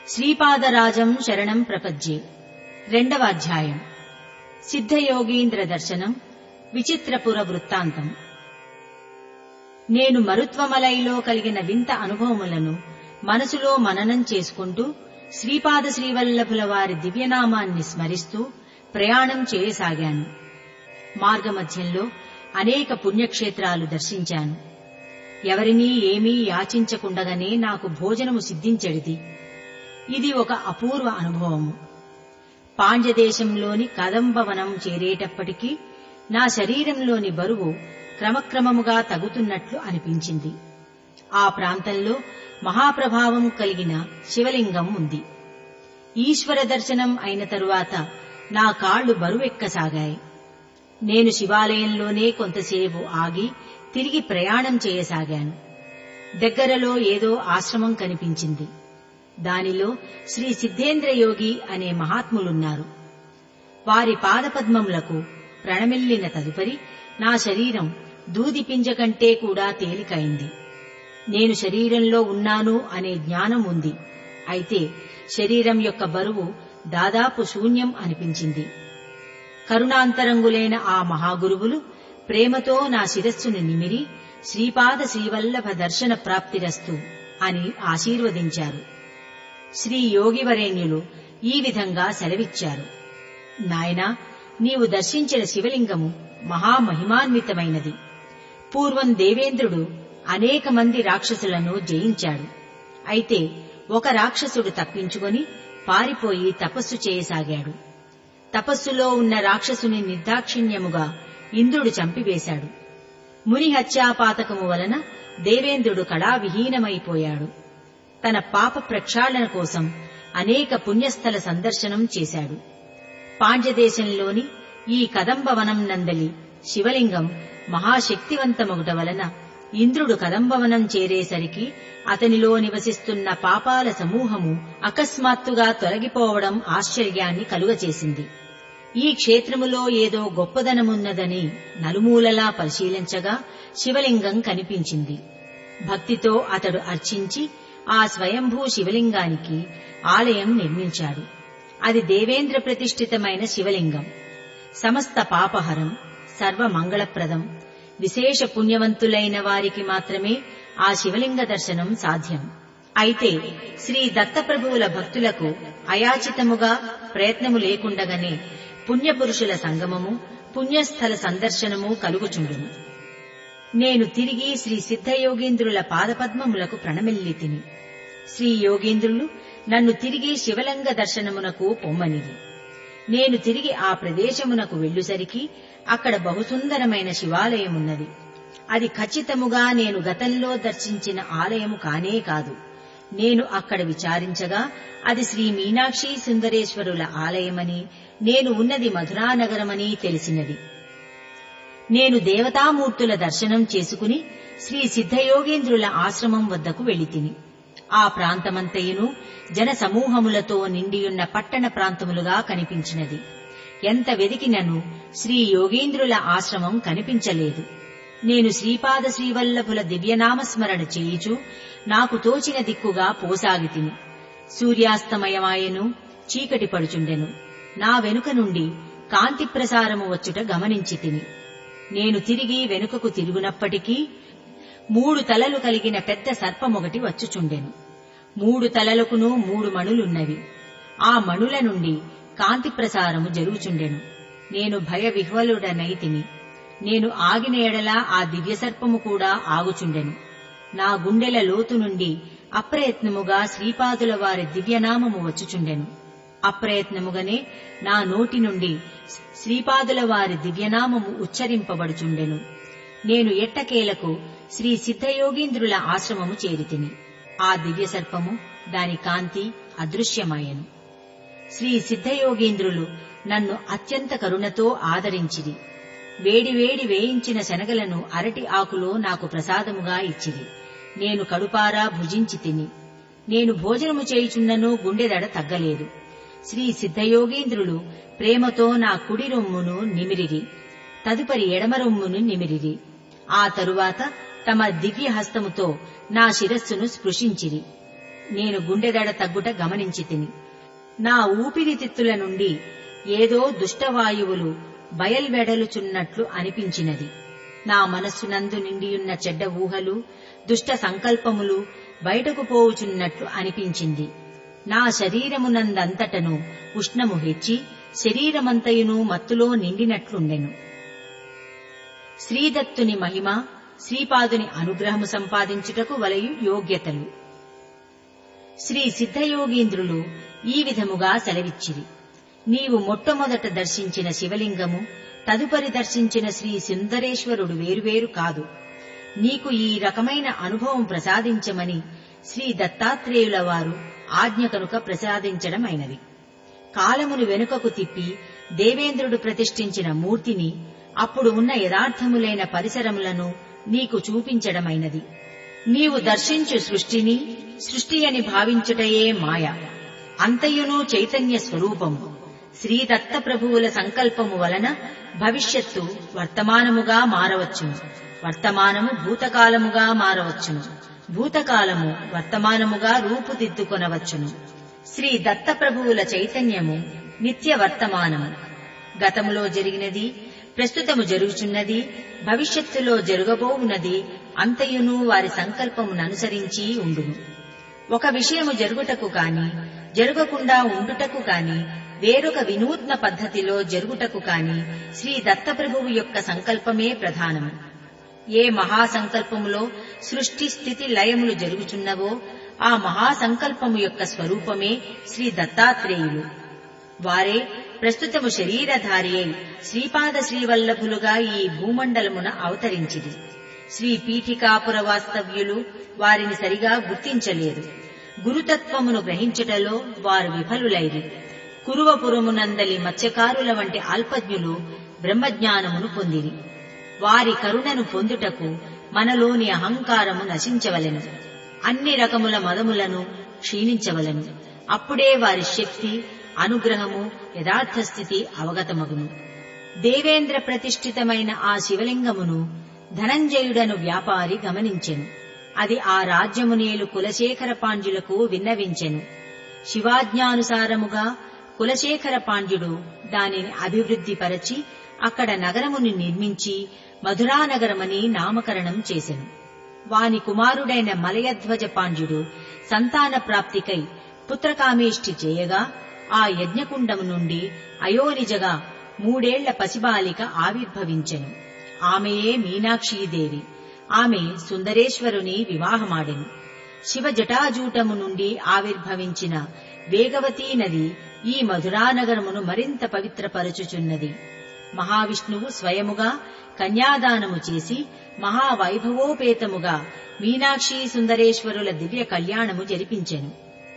శ్రీపాదరాజం శరణం ప్రపజ్యే రెండవ అధ్యాయం సిద్ధయోగీంద్ర దర్శనం విచిత్రపుర వృత్తాంతం నేను మరుత్వమలైలో కలిగిన వింత అనుభవములను మనసులో మననం చేసుకుంటూ శ్రీపాద శ్రీవల్లభుల వారి దివ్యనామాన్ని స్మరిస్తూ ప్రయాణం చేయసాగాను మార్గమధ్యంలో అనేక పుణ్యక్షేత్రాలు దర్శించాను ఎవరినీ ఏమీ యాచించకుండగానే నాకు భోజనము సిద్ధించడిది ఇది ఒక అపూర్వ అనుభవము పాండ్యదేశంలోని కదంబవనం చేరేటప్పటికీ నా శరీరంలోని బరువు క్రమక్రమముగా తగ్గుతున్నట్లు అనిపించింది ఆ ప్రాంతంలో మహాప్రభావం కలిగిన శివలింగం ఉంది ఈశ్వర దర్శనం అయిన తరువాత నా కాళ్లు బరువెక్కసాగాయి నేను శివాలయంలోనే కొంతసేపు ఆగి తిరిగి ప్రయాణం చేయసాగాను దగ్గరలో ఏదో ఆశ్రమం కనిపించింది దానిలో శ్రీ సిద్ధేంద్ర యోగి అనే మహాత్ములున్నారు వారి పాదపద్మములకు ప్రణమిల్లిన తదుపరి నా శరీరం దూది పింజ కంటే కూడా తేలికైంది నేను శరీరంలో ఉన్నాను అనే జ్ఞానం ఉంది అయితే శరీరం యొక్క బరువు దాదాపు శూన్యం అనిపించింది కరుణాంతరంగులైన ఆ మహాగురువులు ప్రేమతో నా శిరస్సును నిమిరి శ్రీపాద శ్రీవల్లభ దర్శన ప్రాప్తిరస్తు అని ఆశీర్వదించారు శ్రీ యోగివరేణ్యులు ఈ విధంగా సెలవిచ్చారు నాయనా నీవు దర్శించిన శివలింగము మహామహిమాన్వితమైనది పూర్వం దేవేంద్రుడు అనేక మంది రాక్షసులను జయించాడు అయితే ఒక రాక్షసుడు తప్పించుకొని పారిపోయి తపస్సు చేయసాగాడు తపస్సులో ఉన్న రాక్షసుని నిర్దాక్షిణ్యముగా ఇంద్రుడు చంపివేశాడు ముని హత్యాపాతకము వలన దేవేంద్రుడు కళావిహీనమైపోయాడు తన పాప ప్రక్షాళన కోసం అనేక పుణ్యస్థల సందర్శనం చేశాడు పాండ్యదేశంలోని ఈ కదంబవనం నందలి శివలింగం మహాశక్తివంతమగుట వలన ఇంద్రుడు కదంబవనం చేరేసరికి అతనిలో నివసిస్తున్న పాపాల సమూహము అకస్మాత్తుగా తొలగిపోవడం ఆశ్చర్యాన్ని కలుగచేసింది ఈ క్షేత్రములో ఏదో గొప్పదనమున్నదని నలుమూలలా పరిశీలించగా శివలింగం కనిపించింది భక్తితో అతడు అర్చించి ఆ స్వయంభూ శివలింగానికి ఆలయం నిర్మించాడు అది దేవేంద్ర ప్రతిష్ఠితమైన శివలింగం సమస్త పాపహరం సర్వమంగళప్రదం విశేష పుణ్యవంతులైన వారికి మాత్రమే ఆ శివలింగ దర్శనం సాధ్యం అయితే శ్రీ దత్తప్రభువుల భక్తులకు అయాచితముగా ప్రయత్నము లేకుండగానే పుణ్యపురుషుల సంగమము పుణ్యస్థల సందర్శనము కలుగుచుండును నేను తిరిగి శ్రీ సిద్ధయోగీంద్రుల పాదపద్మములకు ప్రణమిల్లి తిని శ్రీ యోగీంద్రులు నన్ను తిరిగి శివలింగ దర్శనమునకు పొమ్మనిది నేను తిరిగి ఆ ప్రదేశమునకు వెళ్ళుసరికి అక్కడ బహుసుందరమైన శివాలయమున్నది అది ఖచ్చితముగా నేను గతంలో దర్శించిన ఆలయము కానే కాదు నేను అక్కడ విచారించగా అది శ్రీ మీనాక్షి సుందరేశ్వరుల ఆలయమని నేను ఉన్నది మధురానగరమని తెలిసినది నేను దేవతామూర్తుల దర్శనం చేసుకుని శ్రీ సిద్ధయోగేంద్రుల ఆశ్రమం వద్దకు వెళితిని ఆ ప్రాంతమంతయును జన సమూహములతో నిండియున్న పట్టణ ప్రాంతములుగా కనిపించినది ఎంత వెదికినను శ్రీ యోగేంద్రుల ఆశ్రమం కనిపించలేదు నేను శ్రీపాద శ్రీవల్లభుల దివ్యనామస్మరణ చేయుచు నాకు తోచిన దిక్కుగా పోసాగితిని సూర్యాస్తమయమాయను చీకటి పడుచుండెను నా వెనుక నుండి కాంతి ప్రసారము వచ్చుట గమనించి తిని నేను తిరిగి వెనుకకు తిరుగునప్పటికీ మూడు తలలు కలిగిన పెద్ద సర్పమొకటి వచ్చుచుండెను మూడు తలలకును మూడు మణులున్నవి ఆ మణుల నుండి కాంతి ప్రసారము జరుగుచుండెను నేను భయ విహ్వలుడనైతిని నేను ఆగిన ఎడల ఆ దివ్యసర్పము కూడా ఆగుచుండెను నా గుండెల లోతు నుండి అప్రయత్నముగా శ్రీపాదుల వారి దివ్యనామము వచ్చుచుండెను అప్రయత్నముగానే నా నోటి నుండి శ్రీపాదుల వారి దివ్యనామము ఉచ్చరింపబడుచుండెను నేను ఎట్టకేలకు శ్రీ సిద్ధయోగీంద్రుల ఆశ్రమము చేరితిని ఆ దివ్య సర్పము దాని కాంతి అదృశ్యమాయను శ్రీ సిద్ధయోగీంద్రులు నన్ను అత్యంత కరుణతో ఆదరించిరి వేడివేడి వేయించిన శనగలను అరటి ఆకులో నాకు ప్రసాదముగా ఇచ్చిరి నేను కడుపారా భుజించి తిని నేను భోజనము చేయుచున్నను గుండెదడ తగ్గలేదు శ్రీ సిద్ధయోగీంద్రులు ప్రేమతో నా కుడి రొమ్మును నిమిరిరి తదుపరి ఎడమ రొమ్మును నిమిరిరి ఆ తరువాత తమ దివ్య హస్తముతో నా శిరస్సును స్పృశించిరి నేను గుండెదడ తగ్గుట గమనించి తిని నా ఊపిరితిత్తుల నుండి ఏదో దుష్టవాయువులు బయల్వెడలుచున్నట్లు అనిపించినది నా మనస్సునందు నిండియున్న చెడ్డ ఊహలు దుష్ట సంకల్పములు బయటకు పోవుచున్నట్లు అనిపించింది నా శరీరమునందంతటను ఉష్ణము హెచ్చి శరీరమంతయును మత్తులో నిండినట్లుండెను శ్రీదత్తుని మహిమ శ్రీపాదుని అనుగ్రహము సంపాదించుటకు వలయు యోగ్యతలు శ్రీ సిద్ధయోగీంద్రులు ఈ విధముగా సెలవిచ్చిరి నీవు మొట్టమొదట దర్శించిన శివలింగము తదుపరి దర్శించిన శ్రీ సుందరేశ్వరుడు వేరువేరు కాదు నీకు ఈ రకమైన అనుభవం ప్రసాదించమని శ్రీ దత్తాత్రేయుల వారు ఆజ్ఞ కనుక ప్రసాదించడమైనది కాలమును వెనుకకు తిప్పి దేవేంద్రుడు ప్రతిష్ఠించిన మూర్తిని అప్పుడు ఉన్న యథార్థములైన పరిసరములను నీకు చూపించడమైనది నీవు దర్శించు సృష్టిని సృష్టి అని భావించుటయే మాయ అంతయును చైతన్య స్వరూపము శ్రీదత్త ప్రభువుల సంకల్పము వలన భవిష్యత్తు వర్తమానముగా మారవచ్చును వర్తమానము భూతకాలముగా మారవచ్చును భూతకాలము వర్తమానముగా రూపుదిద్దుకొనవచ్చును శ్రీ దత్త ప్రభువుల చైతన్యము నిత్య వర్తమానము గతములో జరిగినది ప్రస్తుతము జరుగుచున్నది భవిష్యత్తులో జరగబోవున్నది అంతయును వారి సంకల్పమును అనుసరించి ఉండును ఒక విషయము జరుగుటకు కాని జరగకుండా ఉండుటకు కాని వేరొక వినూత్న పద్ధతిలో జరుగుటకు కాని శ్రీ దత్తప్రభువు యొక్క సంకల్పమే ప్రధానము ఏ మహాసంకల్పములో సృష్టి స్థితి లయములు జరుగుచున్నవో ఆ మహాసంకల్పము యొక్క స్వరూపమే శ్రీ దత్తాత్రేయులు వారే ప్రస్తుతము శరీరధారి అయి శ్రీపాద శ్రీవల్లభులుగా ఈ భూమండలమున అవతరించిది శ్రీ పీఠికాపుర వాస్తవ్యులు వారిని సరిగా గుర్తించలేదు గురుతత్వమును గ్రహించుటలో వారు విఫలులైరి కురువపురమునందలి మత్స్యకారుల వంటి అల్పజ్ఞులు బ్రహ్మజ్ఞానమును పొందిరి వారి కరుణను పొందుటకు మనలోని అహంకారము నశించవలెను అన్ని రకముల మదములను క్షీణించవలెను అప్పుడే వారి శక్తి అనుగ్రహము యథార్థ స్థితి అవగతమగును దేవేంద్ర ప్రతిష్ఠితమైన ఆ శివలింగమును ధనంజయుడను వ్యాపారి గమనించెను అది ఆ రాజ్యమునేలు కులశేఖర పాండ్యులకు విన్నవించెను శివాజ్ఞానుసారముగా కులశేఖర పాండ్యుడు దానిని అభివృద్ధిపరచి అక్కడ నగరమును నిర్మించి మధురానగరమని నామకరణం చేసెను వాని కుమారుడైన మలయధ్వజ పాండ్యుడు సంతాన ప్రాప్తికై పుత్రకామేష్టి చేయగా ఆ యజ్ఞకుండము నుండి అయోనిజగా మూడేళ్ల పసిబాలిక ఆవిర్భవించెను ఆమెయే మీనాక్షీదేవి ఆమె సుందరేశ్వరుని వివాహమాడెను శివ జటాజూటము నుండి ఆవిర్భవించిన వేగవతీ నది ఈ మధురానగరమును మరింత పవిత్రపరచుచున్నది మహావిష్ణువు స్వయముగా కన్యాదానము చేసి మహావైభవోపేతముగా మీనాక్షి సుందరేశ్వరుల దివ్య కళ్యాణము జరిపించెను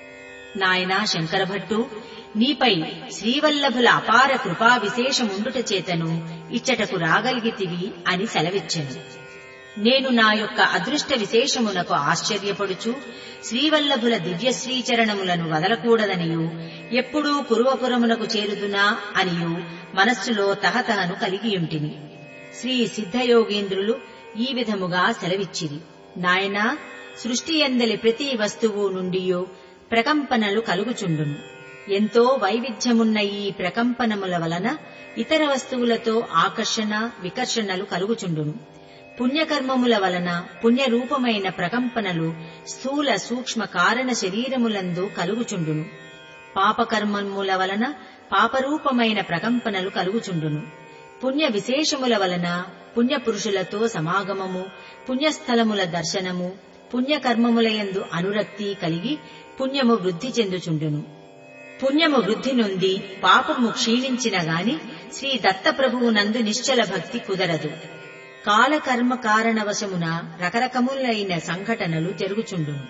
నాయనా శంకరభట్టు నీపై శ్రీవల్లభుల అపార కృపా విశేషముండుట చేతను ఇచ్చటకు రాగలిగితివి అని సెలవిచ్చెను నేను నా యొక్క అదృష్ట విశేషమునకు ఆశ్చర్యపడుచు శ్రీవల్లభుల దివ్యశ్రీచరణములను వదలకూడదనియు ఎప్పుడూ కురువపురమునకు చేరుదునా అనియు మనస్సులో తహతహను కలిగియుంటిని శ్రీ సిద్ధయోగేంద్రులు ఈ విధముగా సెలవిచ్చిరి నాయనా సృష్టి ఎందలి ప్రతి వస్తువు నుండియో ప్రకంపనలు కలుగుచుండును ఎంతో వైవిధ్యమున్న ఈ ప్రకంపనముల వలన ఇతర వస్తువులతో ఆకర్షణ వికర్షణలు కలుగుచుండును పుణ్యకర్మముల వలన పుణ్యరూపమైన ప్రకంపనలు స్థూల సూక్ష్మ కారణ శరీరములందు కలుగుచుండును పాపకర్మముల వలన పాపరూపమైన ప్రకంపనలు కలుగుచుండును పుణ్య విశేషముల వలన పుణ్యపురుషులతో సమాగమము పుణ్యస్థలముల దర్శనము పుణ్యకర్మములయందు అనురక్తి కలిగి పుణ్యము వృద్ధి చెందుచుండును పుణ్యము వృద్ధి నొంది పాపము క్షీణించిన గాని శ్రీ దత్తప్రభువు నందు నిశ్చల భక్తి కుదరదు కాలకర్మ కారణవశమున రకరకములైన సంఘటనలు జరుగుచుండును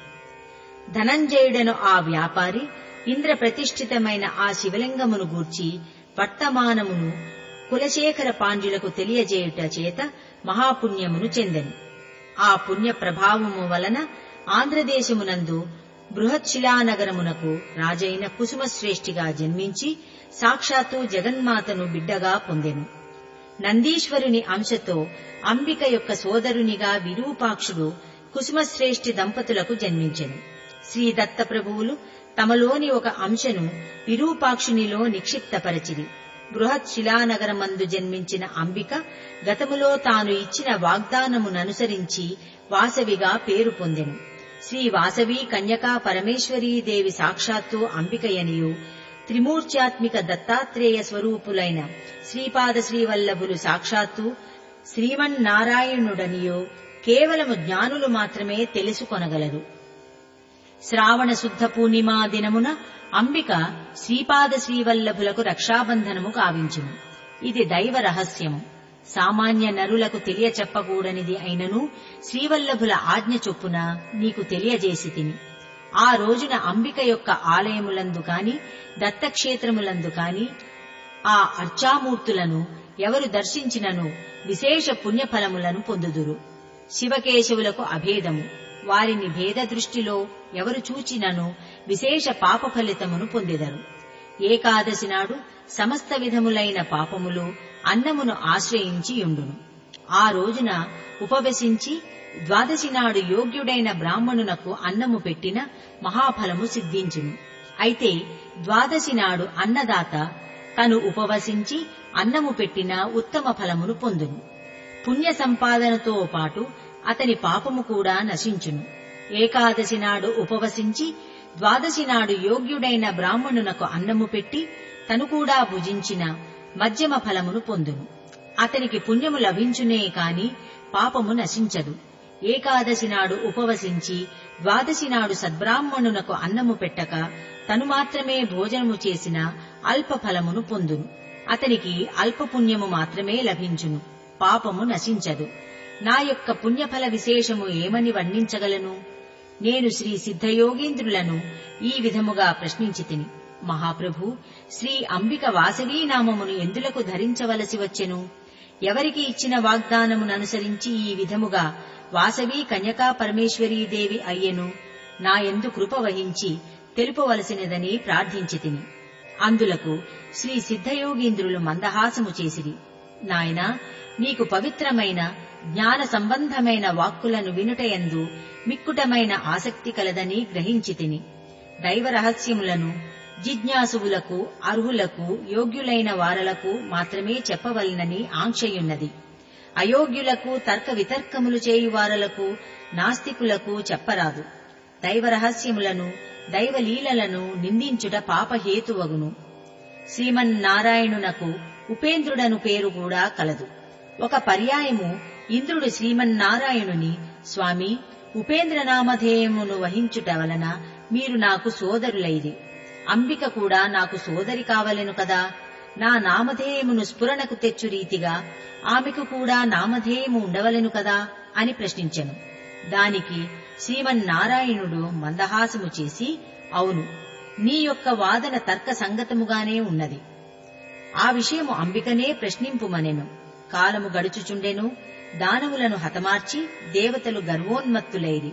ధనంజయుడను ఆ వ్యాపారి ఇంద్ర ప్రతిష్ఠితమైన ఆ శివలింగమును గూర్చి వర్తమానమును కులశేఖర పాండ్యులకు తెలియజేయుట చేత మహాపుణ్యమును చెందెను ఆ పుణ్య ప్రభావము వలన ఆంధ్రదేశమునందు బృహత్శిలానగరమునకు రాజైన కుసుమశ్రేష్ఠిగా జన్మించి సాక్షాత్తు జగన్మాతను బిడ్డగా పొందెను నందీశ్వరుని అంశతో అంబిక యొక్క సోదరునిగా విరూపాక్షుడు కుసుమశ్రేష్ఠి దంపతులకు జన్మించెను శ్రీ దత్త ప్రభువులు తమలోని ఒక అంశను విరూపాక్షునిలో నిక్షిప్తపరచిరి బృహత్ శిలానగరమందు జన్మించిన అంబిక గతములో తాను ఇచ్చిన వాగ్దానముననుసరించి వాసవిగా పేరు పొందెను శ్రీ వాసవి కన్యకా పరమేశ్వరీదేవి సాక్షాత్తు అంబికయనియు త్రిమూర్త్యాత్మిక దత్తాత్రేయ స్వరూపులైన శ్రీపాద శ్రీవల్లభులు సాక్షాత్తు శ్రీమన్నారాయణుడనియో కేవలము జ్ఞానులు మాత్రమే తెలుసుకొనగలరు శ్రావణ శుద్ధ పూర్ణిమా దినమున అంబిక శ్రీపాద శ్రీవల్లభులకు రక్షాబంధనము కావించును ఇది దైవ రహస్యము సామాన్య నరులకు తెలియచెప్పకూడనిది అయినను శ్రీవల్లభుల ఆజ్ఞ చొప్పున నీకు తెలియజేసి తిని ఆ రోజున అంబిక యొక్క ఆలయములందు కాని దత్తక్షేత్రములందు కాని ఆ అర్చామూర్తులను ఎవరు దర్శించినను విశేష పుణ్యఫలములను పొందుదురు శివకేశవులకు అభేదము వారిని భేద దృష్టిలో ఎవరు చూచినను విశేష పాప ఫలితమును పొందెదరు ఏకాదశి నాడు సమస్త విధములైన పాపములు అన్నమును ఆశ్రయించి యుండును ఆ రోజున ఉపవసించి ద్వాదశి నాడు యోగ్యుడైన బ్రాహ్మణునకు అన్నము పెట్టిన మహాఫలము సిద్ధించును అయితే ద్వాదశి నాడు అన్నదాత తను ఉపవసించి అన్నము పెట్టిన ఉత్తమ ఫలమును పొందును పుణ్య సంపాదనతో పాటు అతని పాపము కూడా నశించును ఏకాదశి నాడు ఉపవసించి ద్వాదశి నాడు యోగ్యుడైన బ్రాహ్మణునకు అన్నము పెట్టి తను కూడా భుజించిన మధ్యమ ఫలమును పొందును అతనికి పుణ్యము లభించునే కాని పాపము నశించదు ఏకాదశి నాడు ఉపవసించి ద్వాదశి నాడు సద్బ్రాహ్మణునకు అన్నము పెట్టక తను మాత్రమే భోజనము చేసిన అల్ప ఫలమును పొందును అతనికి అల్ప పుణ్యము మాత్రమే లభించును పాపము నశించదు నా యొక్క పుణ్యఫల విశేషము ఏమని వర్ణించగలను నేను శ్రీ సిద్ధయోగేంద్రులను ఈ విధముగా ప్రశ్నించి తిని మహాప్రభు శ్రీ అంబిక వాసవీ నామమును ఎందులకు ధరించవలసి వచ్చెను ఎవరికి ఇచ్చిన వాగ్దానముననుసరించి ఈ విధముగా వాసవి కన్యకా పరమేశ్వరీదేవి అయ్యెను నా ఎందు కృప వహించి తెలుపవలసినదని ప్రార్థించి తిని అందులకు శ్రీ సిద్ధయోగీంద్రులు మందహాసము చేసిరి నాయనా నీకు పవిత్రమైన జ్ఞాన సంబంధమైన వాక్కులను వినుటయందు మిక్కుటమైన ఆసక్తి కలదని గ్రహించి తిని దైవ రహస్యములను జిజ్ఞాసువులకు అర్హులకు యోగ్యులైన వారలకు మాత్రమే చెప్పవలనని ఆంక్షయున్నది అయోగ్యులకు తర్క వితర్కములు చేయువారలకు నాస్తికులకు చెప్పరాదు దైవ రహస్యములను దైవలీలలను నిందించుట పాపహేతువగును శ్రీమన్నారాయణునకు ఉపేంద్రుడను పేరు కూడా కలదు ఒక పర్యాయము ఇంద్రుడు శ్రీమన్నారాయణుని స్వామి ఉపేంద్రనామధేయమును వహించుట వలన మీరు నాకు సోదరులైది అంబిక కూడా నాకు సోదరి కావలెను కదా నా నామధేయమును స్ఫురణకు తెచ్చు రీతిగా ఆమెకు కూడా నామధేయము ఉండవలెను కదా అని ప్రశ్నించెను దానికి శ్రీమన్నారాయణుడు మందహాసము చేసి అవును నీ యొక్క వాదన తర్క సంగతముగానే ఉన్నది ఆ విషయము అంబికనే ప్రశ్నింపుమనెను కాలము గడుచుచుండెను దానవులను హతమార్చి దేవతలు గర్వోన్మత్తులైరి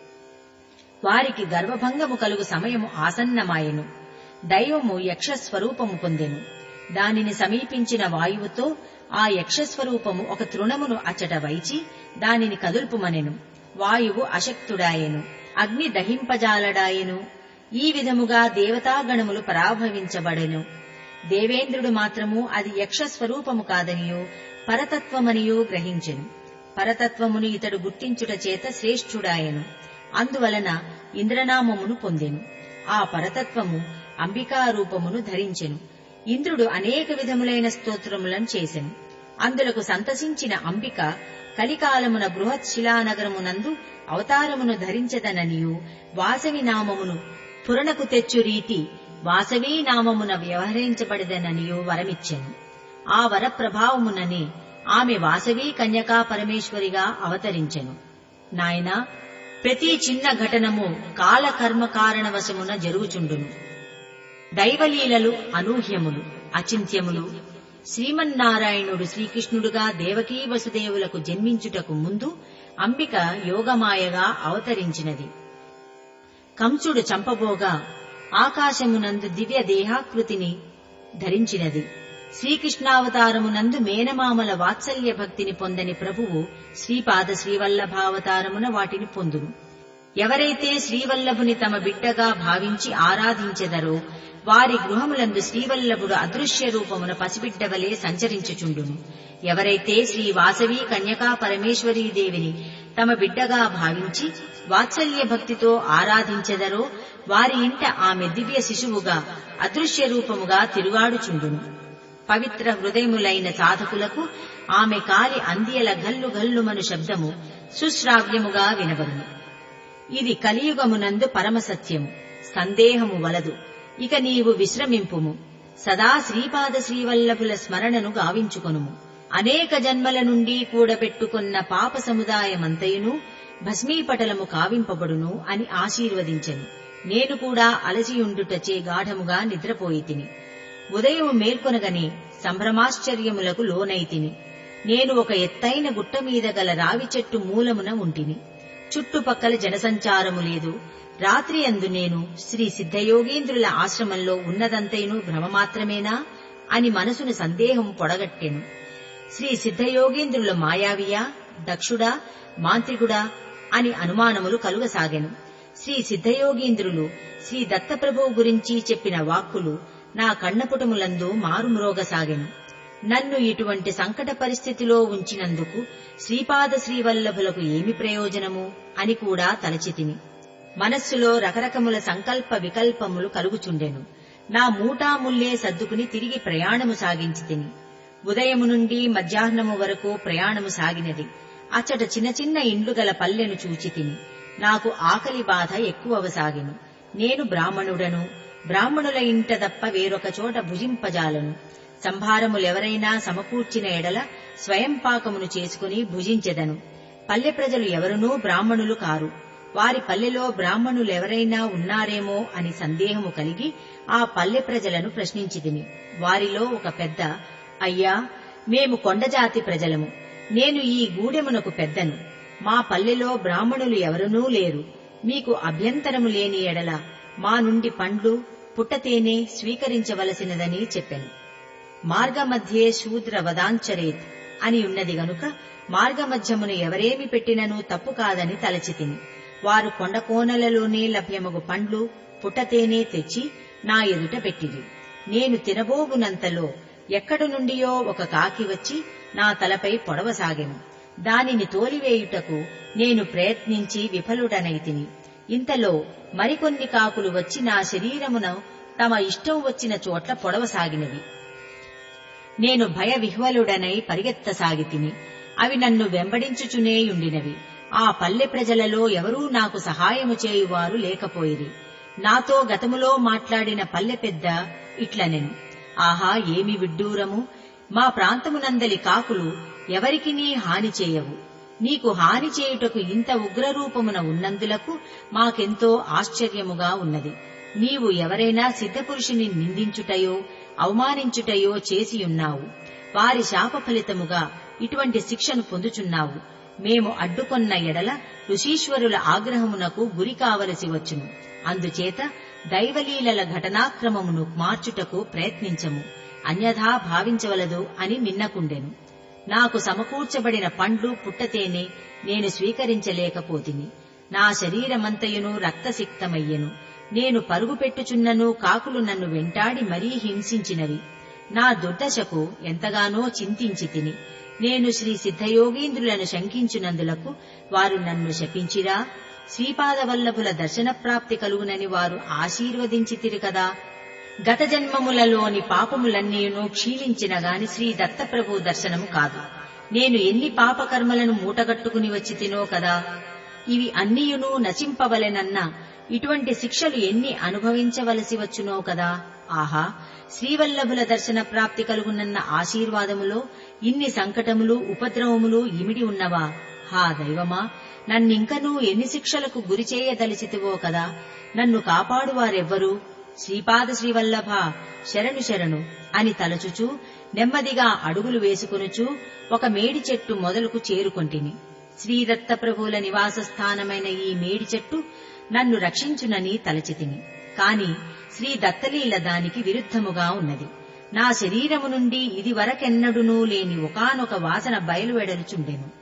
వారికి గర్వభంగము కలుగు సమయము ఆసన్నమాయెను దైవము యక్ష స్వరూపము పొందెను దానిని సమీపించిన వాయువుతో ఆ యక్షస్వరూపము ఒక తృణమును అచ్చట వైచి దానిని కదుల్పుమనెను వాయువు అశక్తుడాయెను అగ్ని దహింపజాలడాయెను ఈ విధముగా దేవతాగణములు పరాభవించబడెను దేవేంద్రుడు మాత్రము అది యక్ష స్వరూపము కాదనియో పరతత్వమనియో గ్రహించెను పరతత్వమును ఇతడు గుర్తించుట చేత శ్రేష్ఠుడాయెను అందువలన ఇంద్రనామమును పొందెను ఆ పరతత్వము అంబికా రూపమును ధరించెను ఇంద్రుడు అనేక విధములైన స్తోత్రములను చేసెను అందులకు సంతసించిన అంబిక కలికాలమున బృహత్ శిలానగరమునందు అవతారమును ధరించదననియు వాసవి నామమును పురణకు తెచ్చు రీతి వాసవీ నామమున వ్యవహరించబడదననియు వరమిచ్చెను ఆ వర ప్రభావముననే ఆమె వాసవీ కన్యకా పరమేశ్వరిగా అవతరించెను నాయనా ప్రతి చిన్న ఘటనము కాలకర్మ కారణవశమున జరుగుచుండును దైవలీలలు అనూహ్యములు అచింత్యములు శ్రీమన్నారాయణుడు శ్రీకృష్ణుడుగా దేవకీ వసుదేవులకు జన్మించుటకు ముందు అంబిక యోగమాయగా అవతరించినది కంసుడు చంపబోగా ఆకాశమునందు దివ్య దేహాకృతిని ధరించినది శ్రీకృష్ణావతారమునందు మేనమామల వాత్సల్య భక్తిని పొందని ప్రభువు శ్రీపాద శ్రీవల్లభావతారమున వాటిని పొందును ఎవరైతే శ్రీవల్లభుని తమ బిడ్డగా భావించి ఆరాధించెదరో వారి గృహములందు శ్రీవల్లభుడు అదృశ్య రూపమున పసిబిడ్డవలే సంచరించుచుండును ఎవరైతే శ్రీ వాసవి కన్యకా పరమేశ్వరీ దేవిని తమ బిడ్డగా భావించి వాత్సల్య భక్తితో ఆరాధించెదరో వారి ఇంట ఆమె దివ్య శిశువుగా అదృశ్య రూపముగా తిరుగాడుచుండును పవిత్ర హృదయములైన సాధకులకు ఆమె కాలి అందియల గల్లు గల్లుమను శబ్దము సుశ్రావ్యముగా వినబడును ఇది కలియుగమునందు పరమసత్యము సందేహము వలదు ఇక నీవు విశ్రమింపుము సదా శ్రీపాద శ్రీవల్లభుల స్మరణను గావించుకొనుము అనేక జన్మల నుండి కూడబెట్టుకున్న పాప సముదాయమంతయును భస్మీపటలము కావింపబడును అని ఆశీర్వదించెను నేను కూడా అలసియుండుటచే గాఢముగా నిద్రపోయి తిని ఉదయం మేల్కొనగని సంభ్రమాశ్చర్యములకు లోనైతిని నేను ఒక ఎత్తైన గుట్ట మీద గల రావి చెట్టు మూలమున ఉంటిని చుట్టుపక్కల జనసంచారము లేదు రాత్రి అందు నేను శ్రీ సిద్ధయోగేంద్రుల ఆశ్రమంలో ఉన్నదంతైను భ్రమ మాత్రమేనా అని మనసును సందేహం పొడగట్టెను శ్రీ సిద్ధయోగేంద్రుల మాయావియా దక్షుడా మాంత్రికుడా అని అనుమానములు కలుగసాగెను శ్రీ సిద్ధయోగీంద్రులు శ్రీ దత్తప్రభువు గురించి చెప్పిన వాక్కులు నా కన్నపుటములందు మారుమ్రోగసాగెను నన్ను ఇటువంటి సంకట పరిస్థితిలో ఉంచినందుకు శ్రీపాద శ్రీవల్లభులకు ఏమి ప్రయోజనము అని కూడా తలచితిని మనస్సులో రకరకముల సంకల్ప వికల్పములు కలుగుచుండెను నా మూటాముల్లే సర్దుకుని తిరిగి ప్రయాణము సాగించి తిని ఉదయము నుండి మధ్యాహ్నము వరకు ప్రయాణము సాగినది అచ్చట చిన్న చిన్న ఇండ్లు గల పల్లెను చూచి తిని నాకు ఆకలి బాధ ఎక్కువవసాగెను నేను బ్రాహ్మణుడను బ్రాహ్మణుల ఇంట తప్ప వేరొక చోట భుజింపజాలను సంభారములెవరైనా సమకూర్చిన ఎడల స్వయం పాకమును చేసుకుని భుజించెదను పల్లె ప్రజలు ఎవరునూ బ్రాహ్మణులు కారు వారి పల్లెలో బ్రాహ్మణులెవరైనా ఉన్నారేమో అని సందేహము కలిగి ఆ పల్లె ప్రజలను ప్రశ్నించితిని వారిలో ఒక పెద్ద అయ్యా మేము కొండజాతి ప్రజలము నేను ఈ గూడెమునకు పెద్దను మా పల్లెలో బ్రాహ్మణులు ఎవరునూ లేరు మీకు అభ్యంతరము లేని ఎడల మా నుండి పండ్లు పుట్టతేనే స్వీకరించవలసినదని చెప్పెను మార్గమధ్యే శూద్ర వదాంచరేత్ అని ఉన్నది గనుక మార్గమధ్యమును ఎవరేమి పెట్టినను తప్పు కాదని తలచితిని వారు కొండకోనలలోనే లభ్యమగు పండ్లు పుట్టతేనే తెచ్చి నా ఎదుట పెట్టిరి నేను తినబోగునంతలో ఎక్కడి నుండియో ఒక కాకి వచ్చి నా తలపై పొడవసాగెను దానిని తోలివేయుటకు నేను ప్రయత్నించి విఫలుడనైతిని ఇంతలో మరికొన్ని కాకులు వచ్చి నా శరీరమున తమ ఇష్టం వచ్చిన చోట్ల పొడవసాగినవి నేను భయ విహ్వలుడనై పరిగెత్తసాగితిని అవి నన్ను వెంబడించుచునేయుండినవి ఆ పల్లె ప్రజలలో ఎవరూ నాకు సహాయము చేయువారు లేకపోయిరి నాతో గతములో మాట్లాడిన పల్లె పెద్ద ఇట్లనెను ఆహా ఏమి విడ్డూరము మా ప్రాంతమునందలి కాకులు ఎవరికినీ హాని చేయవు నీకు హాని చేయుటకు ఇంత ఉగ్రరూపమున ఉన్నందులకు మాకెంతో ఆశ్చర్యముగా ఉన్నది నీవు ఎవరైనా సిద్ధపురుషుని నిందించుటయో అవమానించుటయో చేసియున్నావు వారి శాప ఫలితముగా ఇటువంటి శిక్షను పొందుచున్నావు మేము అడ్డుకొన్న ఎడల ఋషీశ్వరుల ఆగ్రహమునకు గురి కావలసి వచ్చును అందుచేత దైవలీలల ఘటనాక్రమమును మార్చుటకు ప్రయత్నించము అన్యథా భావించవలదు అని మిన్నకుండెను నాకు సమకూర్చబడిన పండ్లు పుట్టతేనే నేను స్వీకరించలేకపోతిని నా శరీరమంతయును రక్తసిక్తమయ్యెను నేను పరుగు పెట్టుచున్నను కాకులు నన్ను వెంటాడి మరీ హింసించినవి నా దుర్దశకు ఎంతగానో చింతించి తిని నేను శ్రీ సిద్ధయోగీంద్రులను శంకించినందులకు వారు నన్ను శపించిరా శ్రీపాదవల్లభుల దర్శన ప్రాప్తి కలుగునని వారు ఆశీర్వదించితిరి కదా గత జన్మములలోని పాపములన్నీను క్షీణించిన గాని శ్రీ దత్తప్రభు దర్శనము కాదు నేను ఎన్ని పాపకర్మలను మూటగట్టుకుని వచ్చి తినో కదా ఇవి అన్నియును నచింపవలెనన్న ఇటువంటి శిక్షలు ఎన్ని అనుభవించవలసి వచ్చునో కదా ఆహా శ్రీవల్లభుల దర్శన ప్రాప్తి కలుగునన్న ఆశీర్వాదములో ఇన్ని సంకటములు ఉపద్రవములు ఇమిడి ఉన్నవా హా దైవమా నన్నింకనూ ఎన్ని శిక్షలకు గురి చేయదలిచితివో కదా నన్ను కాపాడువారెవ్వరు శ్రీపాద శ్రీవల్లభ శరణు శరణు అని తలచుచూ నెమ్మదిగా అడుగులు వేసుకొనుచూ ఒక మేడి చెట్టు మొదలుకు చేరుకొంటిని శ్రీదత్త ప్రభువుల నివాస స్థానమైన ఈ మేడి చెట్టు నన్ను రక్షించునని తలచితిని కాని శ్రీ దత్తలీల దానికి విరుద్ధముగా ఉన్నది నా శరీరము నుండి ఇది వరకెన్నడునూ లేని ఒకానొక వాసన బయలువెడలుచుండెను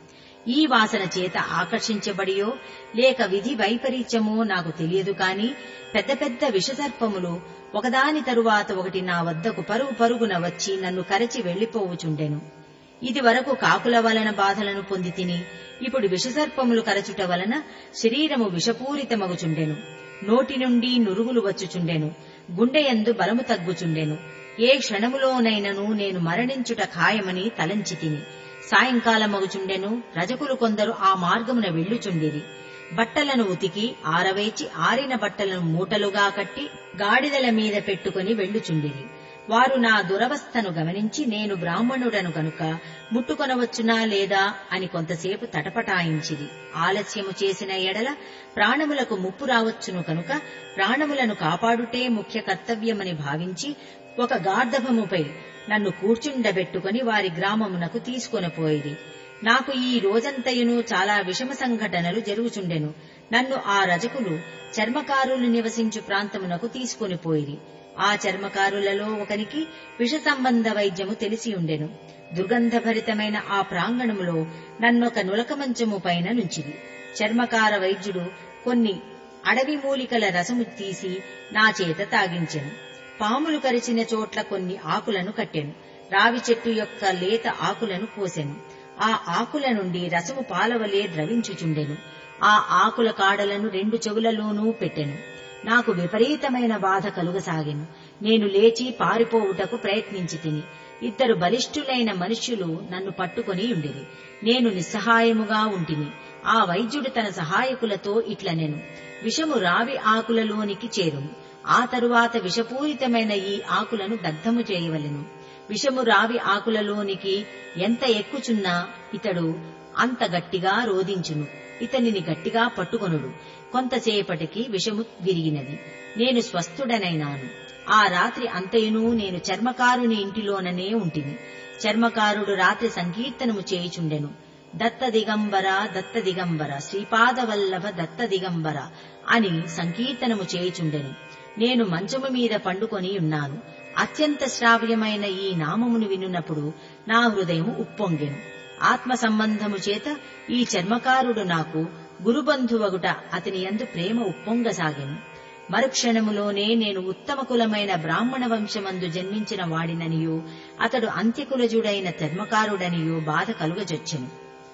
ఈ వాసన చేత ఆకర్షించబడియో లేక విధి వైపరీత్యమో నాకు తెలియదు కాని పెద్ద పెద్ద విషసర్పములు ఒకదాని తరువాత ఒకటి నా వద్దకు పరుగు పరుగున వచ్చి నన్ను కరచి వెళ్లిపోవుచుండెను ఇది వరకు కాకుల వలన బాధలను పొంది తిని ఇప్పుడు విషసర్పములు కరచుట వలన శరీరము విషపూరితమగుచుండెను నోటి నుండి నురుగులు వచ్చుచుండెను గుండెయందు బలము తగ్గుచుండెను ఏ క్షణములోనైనను నేను మరణించుట ఖాయమని తలంచి తిని సాయంకాలమగుచుండెను రజకులు కొందరు ఆ మార్గమున వెళ్ళుచుండిరి బట్టలను ఉతికి ఆరవేచి ఆరిన బట్టలను మూటలుగా కట్టి గాడిదల మీద పెట్టుకుని వెళ్ళుచుండిరి వారు నా దురవస్థను గమనించి నేను బ్రాహ్మణుడను గనుక ముట్టుకొనవచ్చునా లేదా అని కొంతసేపు తటపటాయించిది ఆలస్యము చేసిన ఎడల ప్రాణములకు ముప్పు రావచ్చును కనుక ప్రాణములను కాపాడుటే ముఖ్య కర్తవ్యమని భావించి ఒక గార్ధభముపై నన్ను కూర్చుండబెట్టుకుని వారి గ్రామమునకు తీసుకొనిపోయిరి నాకు ఈ రోజంతయును చాలా విషమ సంఘటనలు జరుగుచుండెను నన్ను ఆ రజకులు చర్మకారులు నివసించు ప్రాంతమునకు తీసుకొని పోయిరి ఆ చర్మకారులలో ఒకనికి విష సంబంధ వైద్యము తెలిసి ఉండెను దుర్గంధభరితమైన ఆ ప్రాంగణములో నన్నొక నులక మంచము పైన నుంచిది చర్మకార వైద్యుడు కొన్ని అడవి మూలికల రసము తీసి నా చేత తాగించెను పాములు కరిచిన చోట్ల కొన్ని ఆకులను కట్టెను రావి చెట్టు యొక్క లేత ఆకులను కోసెను ఆ ఆకుల నుండి రసము పాలవలే ద్రవించుచుండెను ఆ ఆకుల కాడలను రెండు చెవులలోనూ పెట్టెను నాకు విపరీతమైన బాధ కలుగసాగెను నేను లేచి పారిపోవుటకు ప్రయత్నించి తిని ఇద్దరు బలిష్ఠులైన మనుష్యులు నన్ను పట్టుకొని ఉండిరి నేను నిస్సహాయముగా ఉంటిని ఆ వైద్యుడు తన సహాయకులతో ఇట్లనెను విషము రావి ఆకులలోనికి చేరును ఆ తరువాత విషపూరితమైన ఈ ఆకులను దగ్ధము చేయవలెను విషము రావి ఆకులలోనికి ఎంత ఎక్కుచున్నా ఇతడు అంత గట్టిగా రోధించును ఇతనిని గట్టిగా పట్టుకొనుడు కొంతసేపటికి విషము విరిగినది నేను స్వస్థుడనైనాను ఆ రాత్రి అంతయును నేను చర్మకారుని ఇంటిలోననే ఉంటిని చర్మకారుడు రాత్రి సంకీర్తనము చేయుచుండెను దత్త దిగంబర దత్త దిగంబర శ్రీపాదవల్లభ దత్త దిగంబర అని సంకీర్తనము చేయుచుండెను నేను మంచము మీద పండుకొని ఉన్నాను అత్యంత శ్రావ్యమైన ఈ నామమును వినున్నప్పుడు నా హృదయం ఉప్పొంగెను ఆత్మ సంబంధము చేత ఈ చర్మకారుడు నాకు గురుబంధువగుట అతని యందు ప్రేమ ఉప్పొంగసాగెను మరుక్షణములోనే నేను ఉత్తమ కులమైన బ్రాహ్మణ వంశమందు జన్మించిన వాడిననియో అతడు అంత్యకులజుడైన చర్మకారుడనియో బాధ కలుగజొచ్చెను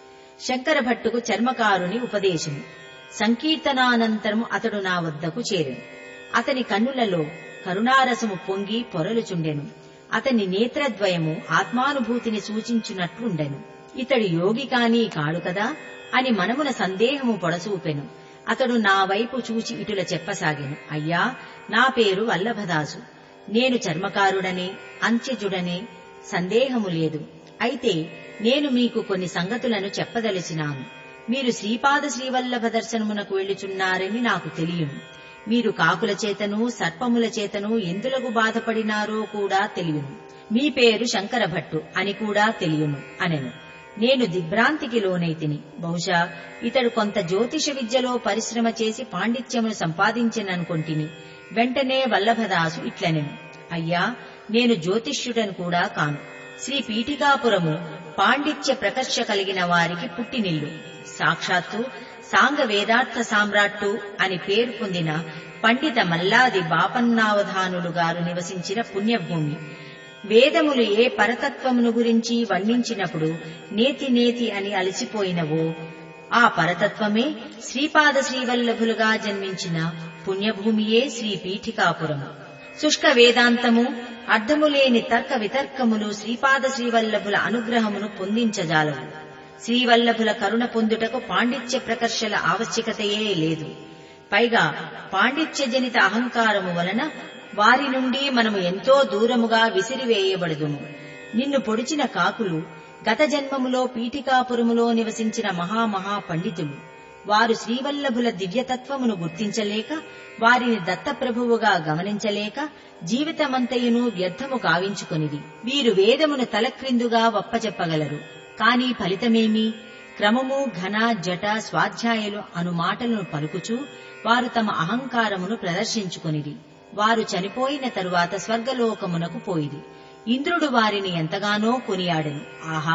శంకర భట్టుకు చర్మకారుని ఉపదేశము సంకీర్తనానంతరము అతడు నా వద్దకు చేరెను అతని కన్నులలో కరుణారసము పొంగి పొరలుచుండెను అతని నేత్రద్వయము ఆత్మానుభూతిని సూచించున్నట్లుండెను ఇతడు యోగి కాని కాడు కదా అని మనమున సందేహము పొడసూపెను అతడు నా వైపు చూచి ఇటుల చెప్పసాగెను అయ్యా నా పేరు వల్లభదాసు నేను చర్మకారుడనే అంత్యజుడనే సందేహము లేదు అయితే నేను మీకు కొన్ని సంగతులను చెప్పదలిచినాను మీరు శ్రీపాద శ్రీవల్లభ దర్శనమునకు వెళ్ళుచున్నారని నాకు తెలియను మీరు కాకుల చేతను సర్పముల చేతను ఎందులకు బాధపడినారో కూడా తెలియను మీ పేరు శంకర భట్టు అని కూడా తెలియను అనెను నేను దిగ్భ్రాంతికి లోనైతిని బహుశా ఇతడు కొంత జ్యోతిష విద్యలో పరిశ్రమ చేసి పాండిత్యమును సంపాదించననుకొంటిని వెంటనే వల్లభదాసు ఇట్లనెను అయ్యా నేను జ్యోతిష్యుడను కూడా కాను శ్రీ పీఠికాపురము పాండిత్య ప్రకర్ష కలిగిన వారికి పుట్టినిల్లు సాక్షాత్తు సాంగ వేదార్థ సామ్రాట్టు అని పేరు పొందిన పండిత మల్లాది బాపన్నావధానులు గారు నివసించిన పుణ్యభూమి వేదములు ఏ పరతత్వమును గురించి వర్ణించినప్పుడు నేతి నేతి అని అలసిపోయినవో ఆ పరతత్వమే శ్రీపాద శ్రీవల్లభులుగా జన్మించిన పుణ్యభూమియే శ్రీ పీఠికాపురము శుష్క వేదాంతము అర్థములేని తర్క వితర్కములు శ్రీపాద శ్రీవల్లభుల అనుగ్రహమును పొందించజాలవు శ్రీవల్లభుల కరుణ పొందుటకు పాండిత్య ప్రకర్షల ఆవశ్యకతయే లేదు పైగా పాండిత్యజనిత అహంకారము వలన వారి నుండి మనము ఎంతో దూరముగా విసిరివేయబడుదుము నిన్ను పొడిచిన కాకులు గత జన్మములో పీఠికాపురములో నివసించిన మహామహా పండితులు వారు శ్రీవల్లభుల దివ్యతత్వమును గుర్తించలేక వారిని దత్తప్రభువుగా గమనించలేక జీవితమంతయును వ్యర్థము కావించుకొనిది వీరు వేదమును తలక్రిందుగా వప్పచెప్పగలరు కాని ఫలితమేమి క్రమము ఘన జట స్వాధ్యాయులు అను మాటలను పలుకుచూ వారు తమ అహంకారమును ప్రదర్శించుకొనిది వారు చనిపోయిన తరువాత స్వర్గలోకమునకు పోయిది ఇంద్రుడు వారిని ఎంతగానో కొనియాడెను ఆహా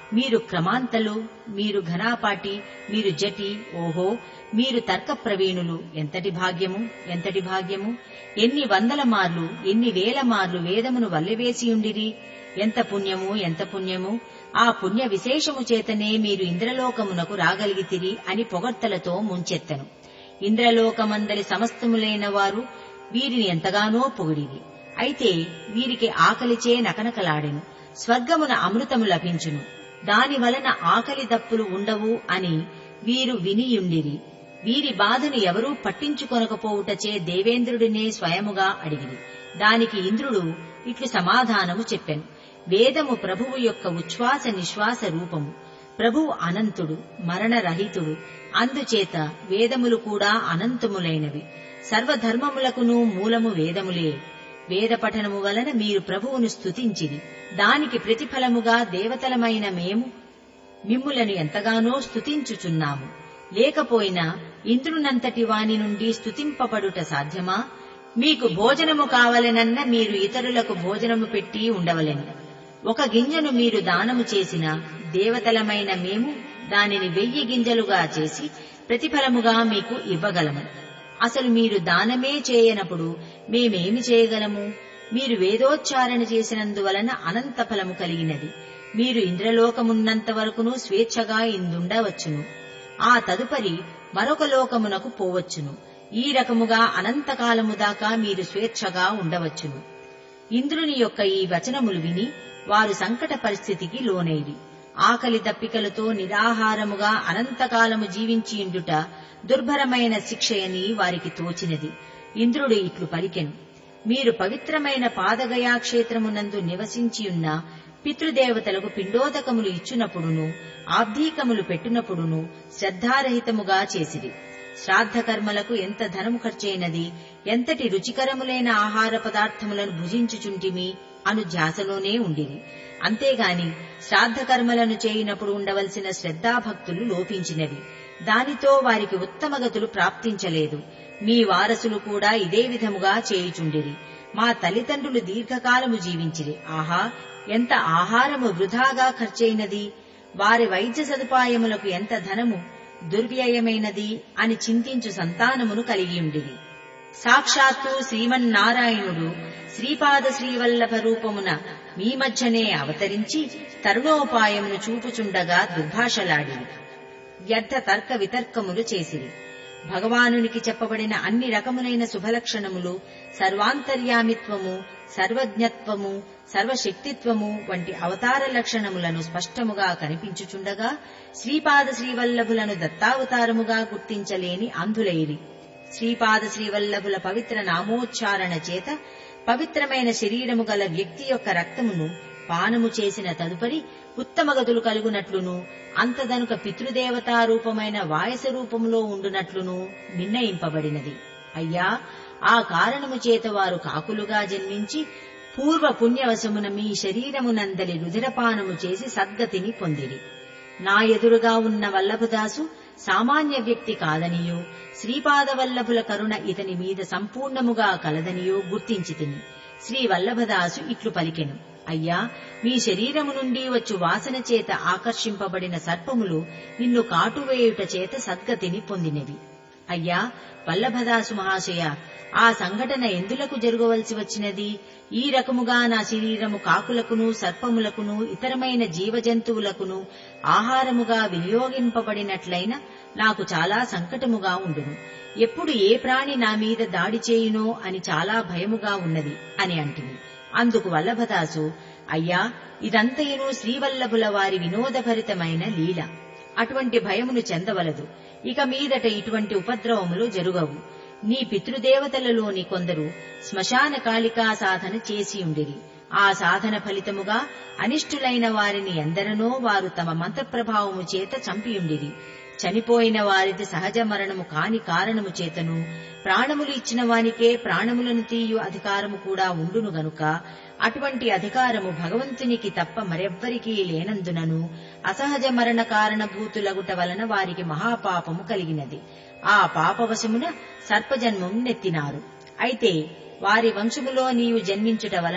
మీరు క్రమాంతలు మీరు ఘనాపాటి మీరు జటి ఓహో మీరు తర్క ప్రవీణులు ఎంతటి భాగ్యము ఎంతటి భాగ్యము ఎన్ని వందల మార్లు ఎన్ని వేల మార్లు వేదమును వల్లెవేసియుండిరి ఎంత పుణ్యము ఎంత పుణ్యము ఆ పుణ్య విశేషము చేతనే మీరు ఇంద్రలోకమునకు రాగలిగితిరి అని పొగడ్తలతో ముంచెత్తను ఇంద్రలోకమందలి సమస్తములైన వారు వీరిని ఎంతగానో పొగిడిరి అయితే వీరికి ఆకలిచే నకనకలాడెను స్వర్గమున అమృతము లభించును దాని వలన ఆకలి దప్పులు ఉండవు అని వీరు వినియుండిరి వీరి బాధను ఎవరూ పట్టించుకొనకపోవుటచే దేవేంద్రుడినే స్వయముగా అడిగిరి దానికి ఇంద్రుడు ఇట్లు సమాధానము చెప్పెను వేదము ప్రభువు యొక్క ఉచ్ఛ్వాస నిశ్వాస రూపము ప్రభువు అనంతుడు మరణరహితుడు అందుచేత వేదములు కూడా అనంతములైనవి సర్వధర్మములకును మూలము వేదములే వేద పఠనము వలన మీరు ప్రభువును స్తుతించిరి దానికి ప్రతిఫలముగా దేవతలమైన మేము మిమ్ములను ఎంతగానో స్తుతించుచున్నాము లేకపోయినా ఇంద్రునంతటి వాని నుండి స్తుతింపబడుట సాధ్యమా మీకు భోజనము కావలెనన్న మీరు ఇతరులకు భోజనము పెట్టి ఉండవలెను ఒక గింజను మీరు దానము చేసిన దేవతలమైన మేము దానిని వెయ్యి గింజలుగా చేసి ప్రతిఫలముగా మీకు ఇవ్వగలము అసలు మీరు దానమే చేయనప్పుడు మేమేమి చేయగలము మీరు వేదోచ్చారణ చేసినందువలన అనంత ఫలము కలిగినది మీరు ఇంద్రలోకమున్నంత వరకును స్వేచ్ఛగా ఇందుండవచ్చును ఆ తదుపరి మరొక లోకమునకు పోవచ్చును ఈ రకముగా అనంతకాలము దాకా మీరు స్వేచ్ఛగా ఉండవచ్చును ఇంద్రుని యొక్క ఈ వచనములు విని వారు సంకట పరిస్థితికి లోనైరి ఆకలి దప్పికలతో నిరాహారముగా అనంతకాలము జీవించియుండుట దుర్భరమైన శిక్షయని వారికి తోచినది ఇంద్రుడు ఇట్లు పలికెను మీరు పవిత్రమైన పాదగయా క్షేత్రమునందు నివసించియున్న పితృదేవతలకు పిండోదకములు ఇచ్చునప్పుడును ఆబ్ధీకములు పెట్టునప్పుడును శ్రద్ధారహితముగా చేసిరి శ్రాద్ధ కర్మలకు ఎంత ధనము ఖర్చైనది ఎంతటి రుచికరములైన ఆహార పదార్థములను భుజించుచుంటిమి అను ధ్యాసలోనే ఉండిరి అంతేగాని శ్రాద్ధ కర్మలను చేయినప్పుడు ఉండవలసిన శ్రద్ధాభక్తులు లోపించినవి దానితో వారికి ఉత్తమగతులు ప్రాప్తించలేదు మీ వారసులు కూడా ఇదే విధముగా చేయుచుండిరి మా తల్లిదండ్రులు దీర్ఘకాలము జీవించిరి ఆహా ఎంత ఆహారము వృధాగా ఖర్చయినది వారి వైద్య సదుపాయములకు ఎంత ధనము దుర్వ్యయమైనది అని చింతించు సంతానమును కలిగియుండిరి సాక్షాత్తు శ్రీమన్నారాయణుడు శ్రీపాద శ్రీవల్లభ రూపమున మీ మధ్యనే అవతరించి తరుణోపాయమును చూపుచుండగా దుర్భాషలాడిరి వ్యర్థ తర్క వితర్కములు చేసిరి భగవానునికి చెప్పబడిన అన్ని రకములైన శుభలక్షణములు సర్వాంతర్యామిత్వము సర్వజ్ఞత్వము సర్వశక్తిత్వము వంటి అవతార లక్షణములను స్పష్టముగా కనిపించుచుండగా శ్రీపాద శ్రీవల్లభులను దత్తావతారముగా గుర్తించలేని అంధులైరి శ్రీపాద శ్రీవల్లభుల పవిత్ర నామోచ్చారణ చేత పవిత్రమైన శరీరము గల వ్యక్తి యొక్క రక్తమును పానము చేసిన తదుపరి ఉత్తమ గదులు కలుగునట్లును అంతదనుక పితృదేవతా రూపమైన వాయస రూపములో ఉండునట్లును నిర్ణయింపబడినది అయ్యా ఆ కారణము చేత వారు కాకులుగా జన్మించి పూర్వ పుణ్యవశమున మీ శరీరమునందలి రుధిరపానము చేసి సద్గతిని పొందిరి నా ఎదురుగా ఉన్న వల్లభదాసు సామాన్య వ్యక్తి కాదనియో శ్రీపాద వల్లభుల కరుణ ఇతని మీద సంపూర్ణముగా కలదనియో గుర్తించి తిని శ్రీ వల్లభదాసు ఇట్లు పలికెను అయ్యా మీ శరీరము నుండి వచ్చు వాసన చేత ఆకర్షింపబడిన సర్పములు నిన్ను కాటువేయుట చేత సద్గతిని పొందినవి అయ్యా వల్లభదాసు మహాశయ ఆ సంఘటన ఎందులకు జరగవలసి వచ్చినది ఈ రకముగా నా శరీరము కాకులకును సర్పములకును ఇతరమైన జీవజంతువులకును ఆహారముగా వినియోగింపబడినట్లయిన నాకు చాలా సంకటముగా ఉండును ఎప్పుడు ఏ ప్రాణి నా మీద దాడి చేయునో అని చాలా భయముగా ఉన్నది అని అంటింది అందుకు వల్లభదాసు అయ్యా ఇదంతయును శ్రీవల్లభుల వారి వినోదభరితమైన లీల అటువంటి భయమును చెందవలదు ఇక మీదట ఇటువంటి ఉపద్రవములు జరుగవు నీ పితృదేవతలలోని కొందరు శ్మశాన కాళికా సాధన చేసియుండిరి ఆ సాధన ఫలితముగా అనిష్టులైన వారిని ఎందరనో వారు తమ మంత్రప్రభావము చేత చంపియుండిరి చనిపోయిన వారిది సహజ మరణము కాని కారణము చేతను ప్రాణములు ఇచ్చిన వానికే ప్రాణములను తీయు అధికారము కూడా ఉండును గనుక అటువంటి అధికారము భగవంతునికి తప్ప మరెవ్వరికీ లేనందునను అసహజ మరణ కారణభూతులగుట వలన వారికి మహాపాపము కలిగినది ఆ పాపవశమున సర్పజన్మం నెత్తినారు అయితే వారి వంశములో నీవు జన్మించుట వలన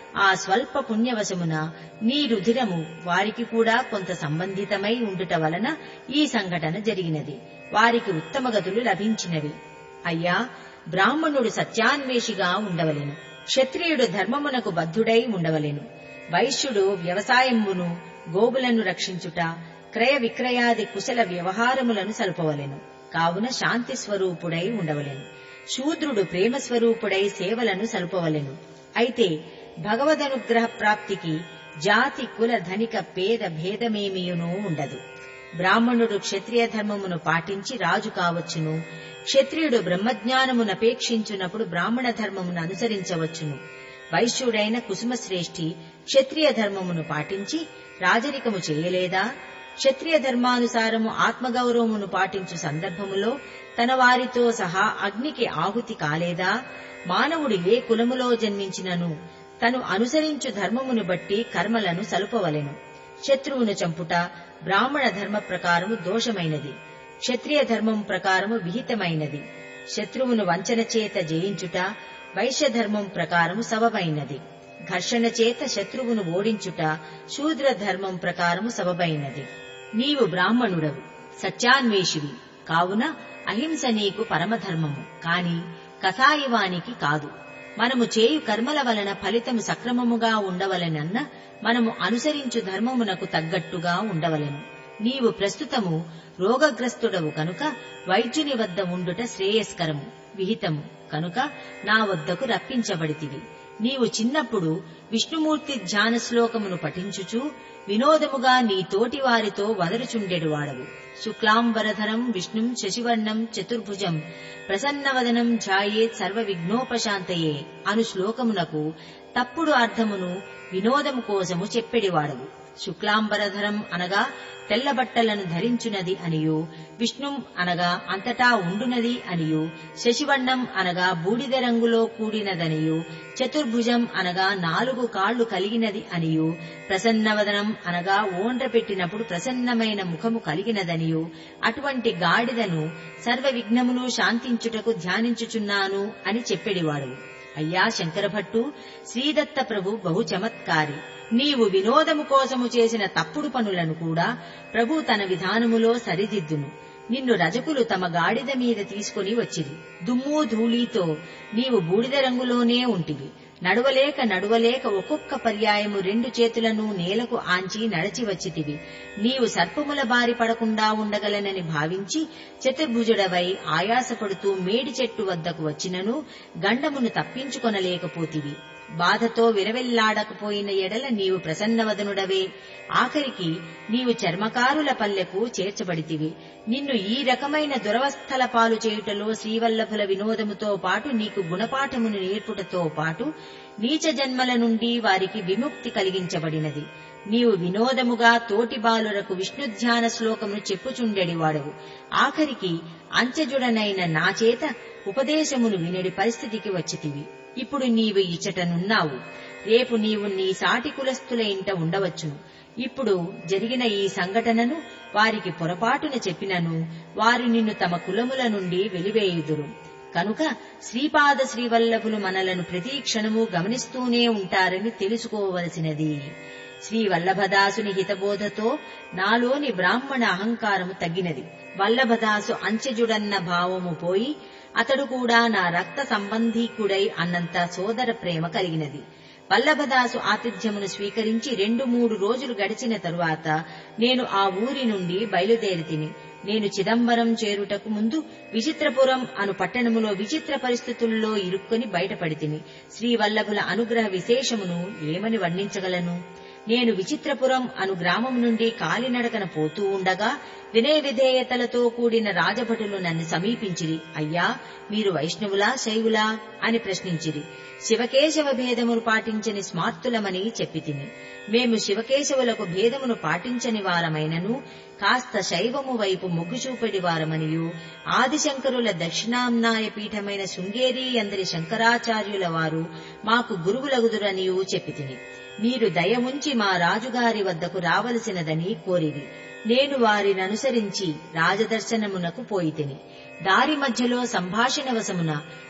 ఆ స్వల్ప పుణ్యవశమున నీ రుధిరము వారికి కూడా కొంత సంబంధితమై ఉండుట వలన ఈ సంఘటన జరిగినది వారికి ఉత్తమ గతులు లభించినవి అయ్యా బ్రాహ్మణుడు సత్యాన్వేషిగా ఉండవలెను క్షత్రియుడు ధర్మమునకు బద్ధుడై ఉండవలెను వైశ్యుడు వ్యవసాయంబును గోవులను రక్షించుట క్రయ విక్రయాది కుశల వ్యవహారములను సలుపవలెను కావున శాంతి స్వరూపుడై ఉండవలెను శూద్రుడు ప్రేమ స్వరూపుడై సేవలను సలుపవలెను అయితే భగవదనుగ్రహ ప్రాప్తికి జాతి కుల ధనిక పేద భేదమేమీయునూ ఉండదు బ్రాహ్మణుడు క్షత్రియ ధర్మమును పాటించి రాజు కావచ్చును క్షత్రియుడు బ్రహ్మజ్ఞానమునపేక్షించున్నప్పుడు బ్రాహ్మణ ధర్మమును అనుసరించవచ్చును వైశ్యుడైన కుసుమశ్రేష్ఠి క్షత్రియ ధర్మమును పాటించి రాజరికము చేయలేదా క్షత్రియ ధర్మానుసారము ఆత్మగౌరవమును పాటించు సందర్భములో తన వారితో సహా అగ్నికి ఆహుతి కాలేదా మానవుడు ఏ కులములో జన్మించినను తను అనుసరించు ధర్మమును బట్టి కర్మలను సలుపవలెను శత్రువును చంపుట బ్రాహ్మణ ధర్మ ప్రకారము దోషమైనది క్షత్రియ ధర్మం ప్రకారము విహితమైనది శత్రువును వంచన చేత జయించుట వైశ్య ధర్మం ప్రకారము సబబైనది ఘర్షణ చేత శత్రువును ఓడించుట శూద్ర ధర్మం ప్రకారము సబబైనది నీవు బ్రాహ్మణుడవు సత్యాన్వేషివి కావున అహింస నీకు పరమధర్మము కాని కసాయివానికి కాదు మనము చేయు కర్మల వలన ఫలితము సక్రమముగా ఉండవలెనన్న మనము అనుసరించు ధర్మమునకు తగ్గట్టుగా ఉండవలెను నీవు ప్రస్తుతము రోగగ్రస్తుడవు కనుక వైద్యుని వద్ద ఉండుట శ్రేయస్కరము విహితము కనుక నా వద్దకు రప్పించబడితివి నీవు చిన్నప్పుడు విష్ణుమూర్తి ధ్యాన శ్లోకమును పఠించుచు వినోదముగా నీ తోటి వారితో వదరుచుండెడువాడవు శుక్లాంబరధరం విష్ణుం శశివర్ణం చతుర్భుజం ప్రసన్నవదనం ఝాయేత్ సర్వ విఘ్నోపశాంతయే అను శ్లోకమునకు తప్పుడు అర్థమును వినోదము కోసము చెప్పెడివాడవు శుక్లాంబరధరం అనగా తెల్ల బట్టలను ధరించునది అనియు విష్ణుం అనగా అంతటా ఉండునది అనియు శశివర్ణం అనగా బూడిద రంగులో కూడినదనియు చతుర్భుజం అనగా నాలుగు కాళ్లు కలిగినది అనియు ప్రసన్నవదనం అనగా ఓండ్ర పెట్టినప్పుడు ప్రసన్నమైన ముఖము కలిగినదనియు అటువంటి గాడిదను సర్వ విఘ్నములు శాంతించుటకు ధ్యానించుచున్నాను అని చెప్పెడివాడు అయ్యా శంకరభట్టు శ్రీదత్త ప్రభు బహు చమత్కారి నీవు వినోదము కోసము చేసిన తప్పుడు పనులను కూడా ప్రభు తన విధానములో సరిదిద్దును నిన్ను రజకులు తమ గాడిద మీద తీసుకుని వచ్చిరి దుమ్ము ధూళితో నీవు బూడిద రంగులోనే ఉంటివి నడవలేక నడవలేక ఒక్కొక్క పర్యాయము రెండు చేతులను నేలకు ఆంచి నడచి వచ్చితివి నీవు సర్పముల బారి పడకుండా ఉండగలనని భావించి చతుర్భుజుడవై ఆయాసపడుతూ మేడి చెట్టు వద్దకు వచ్చినను గండమును తప్పించుకొనలేకపోతివి బాధతో విరవెల్లాడకపోయిన ఎడల నీవు ప్రసన్నవదనుడవే ఆఖరికి నీవు చర్మకారుల పల్లెకు చేర్చబడితివి నిన్ను ఈ రకమైన దురవస్థల పాలు చేయుటలో శ్రీవల్లభుల వినోదముతో పాటు నీకు గుణపాఠమును నేర్పుటతో పాటు నీచ జన్మల నుండి వారికి విముక్తి కలిగించబడినది నీవు వినోదముగా తోటి బాలురకు విష్ణుధ్యాన శ్లోకమును చెప్పుచుండెడివాడవు ఆఖరికి అంచెజుడనైన నా చేత ఉపదేశమును వినడి పరిస్థితికి వచ్చితివి ఇప్పుడు నీవు ఇచ్చటనున్నావు రేపు నీవు నీ సాటి కులస్థుల ఇంట ఉండవచ్చును ఇప్పుడు జరిగిన ఈ సంఘటనను వారికి పొరపాటున చెప్పినను వారు నిన్ను తమ కులముల నుండి వెలివేయుదురు కనుక శ్రీపాద శ్రీవల్లభులు మనలను ప్రతి క్షణము గమనిస్తూనే ఉంటారని తెలుసుకోవలసినది శ్రీ వల్లభదాసుని హితబోధతో నాలోని బ్రాహ్మణ అహంకారము తగ్గినది వల్లభదాసు అంచెజుడన్న భావము పోయి అతడు కూడా నా రక్త సంబంధీకుడై అన్నంత సోదర ప్రేమ కలిగినది వల్లభదాసు ఆతిథ్యమును స్వీకరించి రెండు మూడు రోజులు గడిచిన తరువాత నేను ఆ ఊరి నుండి బయలుదేరి తిని నేను చిదంబరం చేరుటకు ముందు విచిత్రపురం అను పట్టణములో విచిత్ర పరిస్థితుల్లో ఇరుక్కొని బయటపడి తిని శ్రీ వల్లభుల అనుగ్రహ విశేషమును ఏమని వర్ణించగలను నేను విచిత్రపురం అను గ్రామం నుండి కాలినడకన పోతూ ఉండగా వినయ విధేయతలతో కూడిన రాజభటులు నన్ను సమీపించిరి అయ్యా మీరు వైష్ణవులా శైవులా అని ప్రశ్నించిరి శివకేశవ భేదమును పాటించని స్మార్తులమని చెప్పి తిని మేము శివకేశవులకు భేదమును పాటించని వారమైనను కాస్త శైవము వైపు మొగ్గు చూపడి వారమనియు ఆదిశంకరుల దక్షిణాంనాయ పీఠమైన శృంగేరి అందరి శంకరాచార్యుల వారు మాకు గురువులగుదురనియు చెప్పి తిని మీరు దయముంచి మా రాజుగారి వద్దకు రావలసినదని కోరిరి నేను వారిననుసరించి రాజదర్శనమునకు పోయితిని దారి మధ్యలో సంభాషణ వశమున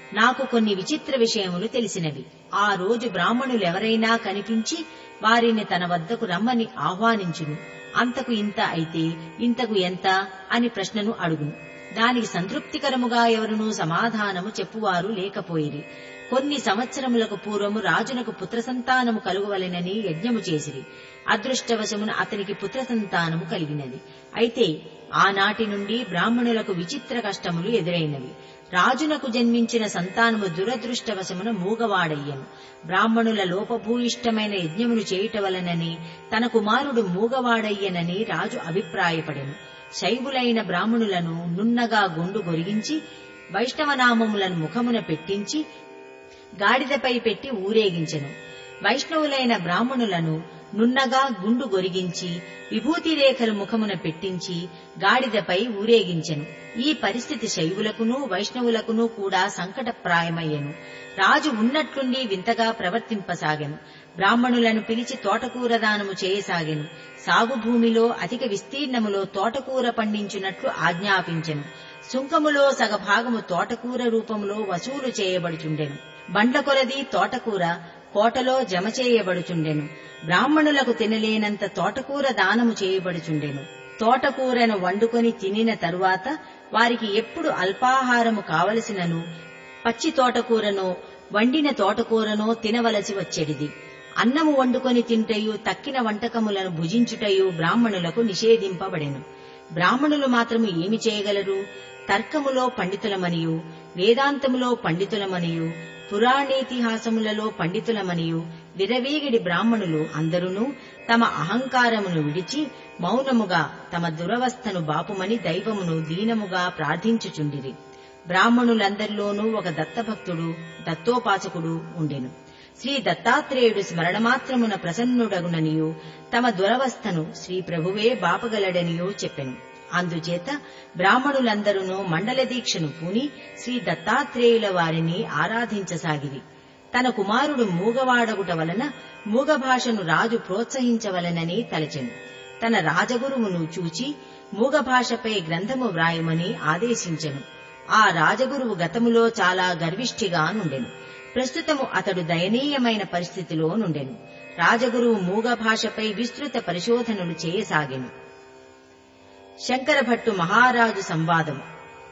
నాకు కొన్ని విచిత్ర విషయములు తెలిసినవి ఆ రోజు బ్రాహ్మణులెవరైనా కనిపించి వారిని తన వద్దకు రమ్మని ఆహ్వానించును అంతకు ఇంత అయితే ఇంతకు ఎంత అని ప్రశ్నను అడుగును దానికి సంతృప్తికరముగా ఎవరునూ సమాధానము చెప్పువారు లేకపోయిరి కొన్ని సంవత్సరములకు పూర్వము రాజునకు పుత్ర సంతానము కలుగవలెనని యజ్ఞము చేసిరి అదృష్టవశమున అతనికి పుత్ర సంతానము కలిగినది అయితే ఆనాటి నుండి బ్రాహ్మణులకు విచిత్ర కష్టములు ఎదురైనవి రాజునకు జన్మించిన సంతానము దురదృష్టవశమున మూగవాడయ్యను బ్రాహ్మణుల లోపభూయిష్టమైన యజ్ఞమును చేయుట వలనని తన కుమారుడు మూగవాడయ్యనని రాజు అభిప్రాయపడెను శైవులైన బ్రాహ్మణులను నున్నగా గొండు గొరిగించి వైష్ణవనామములను ముఖమున పెట్టించి గాడిదపై పెట్టి ఊరేగించెను వైష్ణవులైన బ్రాహ్మణులను నున్నగా గుండు గొరిగించి విభూతి రేఖలు ముఖమున పెట్టించి గాడిదపై ఊరేగించెను ఈ పరిస్థితి శైవులకును వైష్ణవులకును కూడా సంకటప్రాయమయ్యను రాజు ఉన్నట్లుండి వింతగా ప్రవర్తింపసాగెను బ్రాహ్మణులను పిలిచి తోటకూర దానము చేయసాగెను సాగు భూమిలో అధిక విస్తీర్ణములో తోటకూర పండించున్నట్లు ఆజ్ఞాపించెను సుంకములో సగభాగము తోటకూర రూపంలో వసూలు చేయబడుచుండెను బండ్ల కొలది తోటకూర కోటలో జమ చేయబడుచుండెను బ్రాహ్మణులకు తినలేనంత తోటకూర దానము చేయబడుచుండెను తోటకూరను వండుకొని తినిన తరువాత వారికి ఎప్పుడు అల్పాహారము కావలసినను పచ్చి తోటకూరనో వండిన తోటకూరనో తినవలసి వచ్చేడిది అన్నము వండుకొని తింటయు తక్కిన వంటకములను భుజించుటయు బ్రాహ్మణులకు నిషేధింపబడెను బ్రాహ్మణులు మాత్రము ఏమి చేయగలరు తర్కములో పండితులమనియు వేదాంతములో పండితులమనియు పురాణేతిహాసములలో పండితులమనియు విరవీగిడి బ్రాహ్మణులు అందరునూ తమ అహంకారమును విడిచి మౌనముగా తమ దురవస్థను బాపుమని దైవమును దీనముగా ప్రార్థించుచుండిరి బ్రాహ్మణులందరిలోనూ ఒక దత్తభక్తుడు దత్తోపాసకుడు ఉండెను శ్రీ దత్తాత్రేయుడు స్మరణమాత్రమున ప్రసన్నుడగుననియు తమ దురవస్థను శ్రీ ప్రభువే బాపగలడనియూ చెప్పెను అందుచేత బ్రాహ్మణులందరూ మండల దీక్షను పూని శ్రీ దత్తాత్రేయుల వారిని ఆరాధించసాగిరి తన కుమారుడు మూగవాడగుట వలన మూగ భాషను రాజు ప్రోత్సహించవలనని తలచెను తన రాజగురువును చూచి మూగ భాషపై గ్రంథము వ్రాయమని ఆదేశించెను ఆ రాజగురువు గతములో చాలా గర్విష్ఠిగా నుండెను ప్రస్తుతము అతడు దయనీయమైన పరిస్థితిలో నుండెను రాజగురువు మూగ భాషపై విస్తృత పరిశోధనలు చేయసాగెను శంకరభట్టు మహారాజు సంవాదము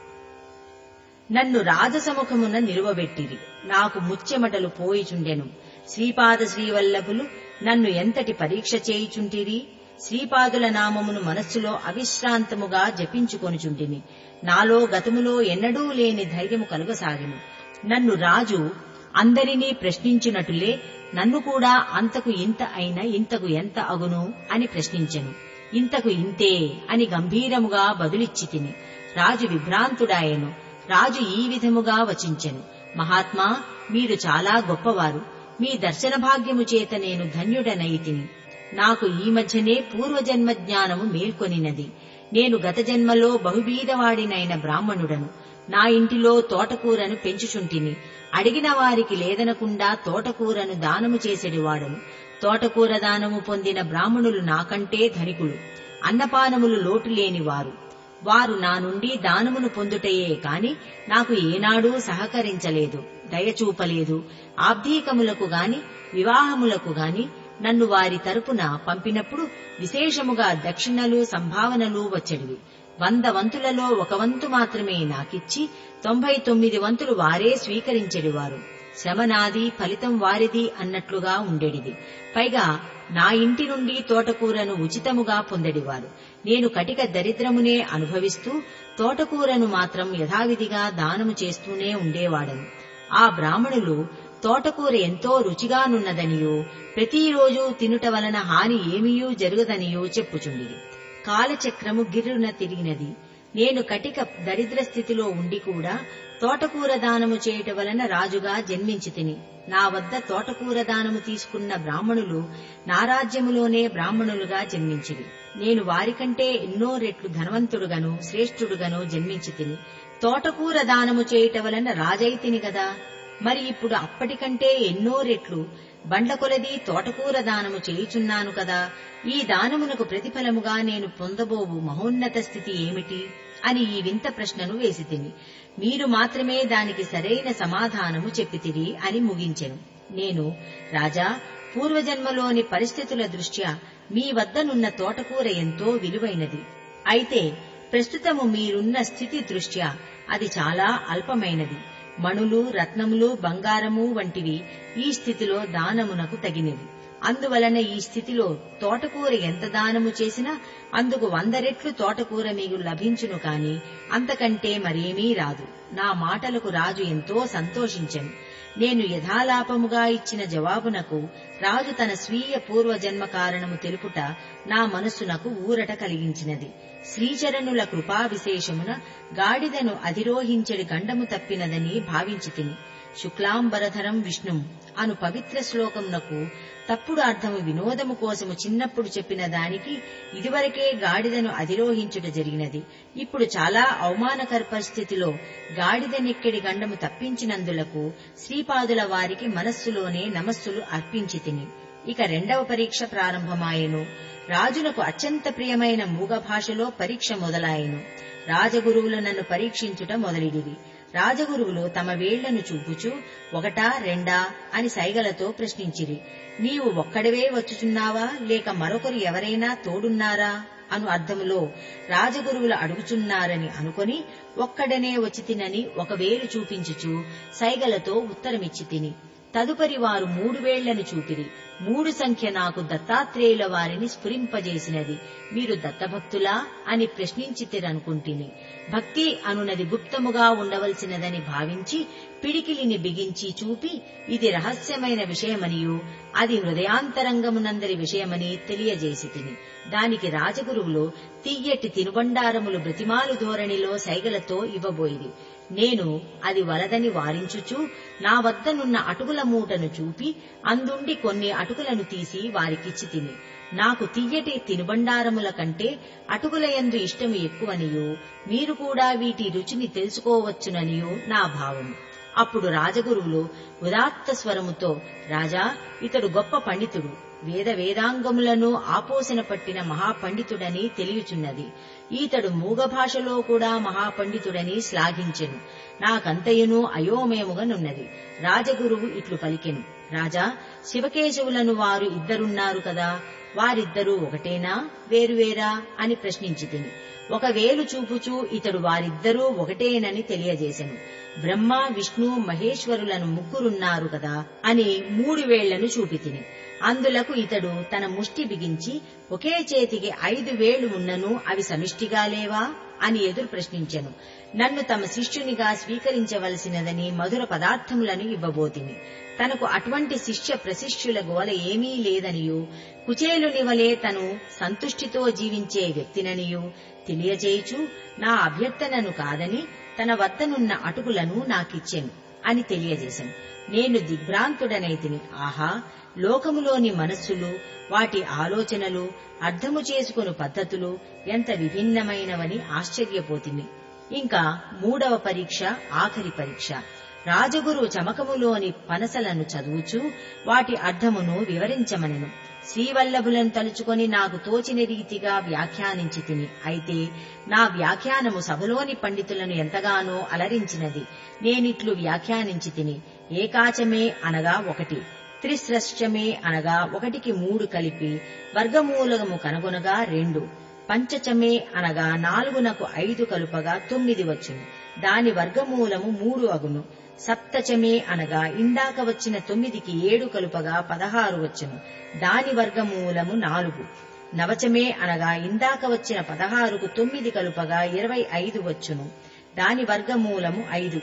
నన్ను రాజసముఖమున నిలువబెట్టిరి నాకు ముచ్చెమటలు పోయిచుండెను శ్రీపాద శ్రీవల్లభులు నన్ను ఎంతటి పరీక్ష చేయుచుంటిరి శ్రీపాదుల నామమును మనస్సులో అవిశ్రాంతముగా జపించుకొనుచుంటిని నాలో గతములో ఎన్నడూ లేని ధైర్యము కలుగసాగిను నన్ను రాజు అందరినీ ప్రశ్నించినట్టులే నన్ను కూడా అంతకు ఇంత అయిన ఇంతకు ఎంత అగును అని ప్రశ్నించెను ఇంతకు ఇంతే అని గంభీరముగా బదులిచ్చి తిని రాజు విభ్రాంతుడాయెను రాజు ఈ విధముగా వచించెను మహాత్మా మీరు చాలా గొప్పవారు మీ దర్శన భాగ్యము చేత నేను ధన్యుడనైతిని నాకు ఈ మధ్యనే పూర్వజన్మ జ్ఞానము మేల్కొనినది నేను గత జన్మలో బహుబీదవాడినైన బ్రాహ్మణుడను నా ఇంటిలో తోటకూరను పెంచుచుంటిని అడిగిన వారికి లేదనకుండా తోటకూరను దానము చేసేడివాడను తోటకూర దానము పొందిన బ్రాహ్మణులు నాకంటే ధనికులు అన్నపానములు లోటు లేనివారు వారు నా నుండి దానమును పొందుటయే కాని నాకు ఏనాడూ సహకరించలేదు దయచూపలేదు ఆబ్ధీకములకు గాని వివాహములకు గాని నన్ను వారి తరపున పంపినప్పుడు విశేషముగా దక్షిణలు సంభావనలు వచ్చడివి వంద వంతులలో ఒక వంతు మాత్రమే నాకిచ్చి తొంభై తొమ్మిది వంతులు వారే స్వీకరించెడివారు శ్రమ నాది ఫలితం వారిది అన్నట్లుగా ఉండేడిది పైగా నా ఇంటి నుండి తోటకూరను ఉచితముగా పొందడివారు నేను కటిక దరిద్రమునే అనుభవిస్తూ తోటకూరను మాత్రం యథావిధిగా దానము చేస్తూనే ఉండేవాడను ఆ బ్రాహ్మణులు తోటకూర ఎంతో రుచిగానున్నదనియో ప్రతిరోజు తినుట వలన హాని ఏమీయూ జరగదనియో చెప్పుచుండిరి కాలచక్రము గిర్రున తిరిగినది నేను కటిక దరిద్ర స్థితిలో ఉండి కూడా తోటకూర దానము చేయుట వలన రాజుగా జన్మించి తిని నా వద్ద తోటకూర దానము తీసుకున్న బ్రాహ్మణులు నా రాజ్యములోనే బ్రాహ్మణులుగా జన్మించిరి నేను వారికంటే ఎన్నో రెట్లు ధనవంతుడుగాను శ్రేష్ఠుడుగాను జన్మించి తిని తోటకూర దానము చేయుట వలన రాజైతిని గదా మరి ఇప్పుడు అప్పటికంటే ఎన్నో రెట్లు బండ్ల కొలది తోటకూర దానము చేయుచున్నాను కదా ఈ దానమునకు ప్రతిఫలముగా నేను పొందబోవు మహోన్నత స్థితి ఏమిటి అని ఈ వింత ప్రశ్నను వేసి తిని మీరు మాత్రమే దానికి సరైన సమాధానము చెప్పితిరి అని ముగించెను నేను రాజా పూర్వజన్మలోని పరిస్థితుల దృష్ట్యా మీ వద్దనున్న తోటకూర ఎంతో విలువైనది అయితే ప్రస్తుతము మీరున్న స్థితి దృష్ట్యా అది చాలా అల్పమైనది మణులు రత్నములు బంగారము వంటివి ఈ స్థితిలో దానమునకు తగినవి అందువలన ఈ స్థితిలో తోటకూర ఎంత దానము చేసినా అందుకు వంద రెట్లు తోటకూర మీకు లభించును కాని అంతకంటే మరేమీ రాదు నా మాటలకు రాజు ఎంతో సంతోషించెను నేను యథాలాపముగా ఇచ్చిన జవాబునకు రాజు తన స్వీయ పూర్వజన్మ కారణము తెలుపుట నా మనస్సునకు ఊరట కలిగించినది శ్రీచరణుల కృపా విశేషమున గాడిదను అధిరోహించడి గండము తప్పినదని భావించి తిని శుక్లాంబరధరం విష్ణుం అను పవిత్ర శ్లోకమునకు తప్పుడు అర్థము వినోదము కోసము చిన్నప్పుడు చెప్పిన దానికి ఇదివరకే గాడిదను అధిరోహించుట జరిగినది ఇప్పుడు చాలా అవమానకర పరిస్థితిలో గాడిదనెక్కడి గండము తప్పించినందులకు శ్రీపాదుల వారికి మనస్సులోనే నమస్సులు అర్పించి తిని ఇక రెండవ పరీక్ష ప్రారంభమాయెను రాజునకు అత్యంత ప్రియమైన మూగ భాషలో పరీక్ష మొదలాయెను రాజగురువులు నన్ను పరీక్షించుట మొదలిడివి రాజగురువులు తమ వేళ్లను చూపుచూ ఒకటా రెండా అని సైగలతో ప్రశ్నించిరి నీవు ఒక్కడివే వచ్చుచున్నావా లేక మరొకరు ఎవరైనా తోడున్నారా అను అర్థములో రాజగురువులు అడుగుచున్నారని అనుకొని ఒక్కడనే వచ్చి తినని ఒక వేలు చూపించుచు సైగలతో ఉత్తరమిచ్చి తిని తదుపరి వారు మూడు వేళ్లను చూపిరి మూడు సంఖ్య నాకు దత్తాత్రేయుల వారిని స్ఫురింపజేసినది మీరు దత్తభక్తులా అని ప్రశ్నించితిరనుకుంటుని భక్తి అనునది గుప్తముగా ఉండవలసినదని భావించి పిడికిలిని బిగించి చూపి ఇది రహస్యమైన విషయమనియు అది హృదయాంతరంగమునందరి విషయమని తెలియజేసి తిని దానికి రాజగురువులు తీయటి తినుబండారములు బ్రతిమాలు ధోరణిలో సైగలతో ఇవ్వబోయిరి నేను అది వలదని వారించుచు నా వద్దనున్న అటుకుల మూటను చూపి అందుండి కొన్ని అటుకులను తీసి వారికిచ్చి తిని నాకు తియ్యటి తినుబండారముల కంటే అటుకులయందు ఇష్టము ఎక్కువనియు మీరు కూడా వీటి రుచిని తెలుసుకోవచ్చుననియు నా భావము అప్పుడు రాజగురువులు ఉదాత్త స్వరముతో రాజా ఇతడు గొప్ప పండితుడు వేద వేదాంగములను ఆపోసన పట్టిన మహాపండితుడని తెలియచున్నది ఈతడు మూగ భాషలో కూడా మహాపండితుడని శ్లాఘించెను నాకంతయును అయోమయముగనున్నది రాజగురువు ఇట్లు పలికెను రాజా శివకేశవులను వారు ఇద్దరున్నారు కదా వారిద్దరూ ఒకటేనా వేరువేరా అని ప్రశ్నించి తిని ఒక వేలు చూపుచూ ఇతడు వారిద్దరూ ఒకటేనని తెలియజేశను బ్రహ్మ విష్ణు మహేశ్వరులను ముగ్గురున్నారు కదా అని మూడు వేళ్లను చూపి తిని అందులకు ఇతడు తన ముష్టి బిగించి ఒకే చేతికి ఐదు వేళ్లు ఉన్నను అవి సమిష్టిగా లేవా అని ఎదురు ప్రశ్నించెను నన్ను తమ శిష్యునిగా స్వీకరించవలసినదని మధుర పదార్థములను ఇవ్వబోతిని తనకు అటువంటి శిష్య ప్రశిష్యుల గోల ఏమీ లేదనియు కుచేలుని వలె తను సంతుష్టితో జీవించే వ్యక్తిననియు తెలియజేయుచు నా అభ్యర్థనను కాదని తన వద్దనున్న అటుకులను నాకిచ్చెను అని తెలియజేశాను నేను దిగ్భ్రాంతుడనైతిని ఆహా లోకములోని మనస్సులు వాటి ఆలోచనలు అర్థము చేసుకుని పద్ధతులు ఎంత విభిన్నమైనవని ఆశ్చర్యపోతిమి ఇంకా మూడవ పరీక్ష ఆఖరి పరీక్ష రాజగురు చమకములోని పనసలను చదువుచూ వాటి అర్థమును వివరించమనెను శ్రీవల్లభులను తలుచుకొని నాకు తోచిన రీతిగా వ్యాఖ్యానించి తిని అయితే నా వ్యాఖ్యానము సభలోని పండితులను ఎంతగానో అలరించినది నేనిట్లు వ్యాఖ్యానించి తిని ఏకాచమే అనగా ఒకటి త్రిస్రశ్చమే అనగా ఒకటికి మూడు కలిపి వర్గమూలము కనుగొనగా రెండు పంచచమే అనగా నాలుగునకు ఐదు కలుపగా తొమ్మిది వచ్చును దాని వర్గమూలము మూడు అగును సప్తచమే అనగా ఇందాక వచ్చిన తొమ్మిదికి ఏడు కలుపగా పదహారు వచ్చును దాని వర్గమూలము నాలుగు నవచమే అనగా ఇందాక వచ్చిన పదహారుకు తొమ్మిది కలుపగా ఇరవై ఐదు వచ్చును దాని వర్గమూలము ఐదు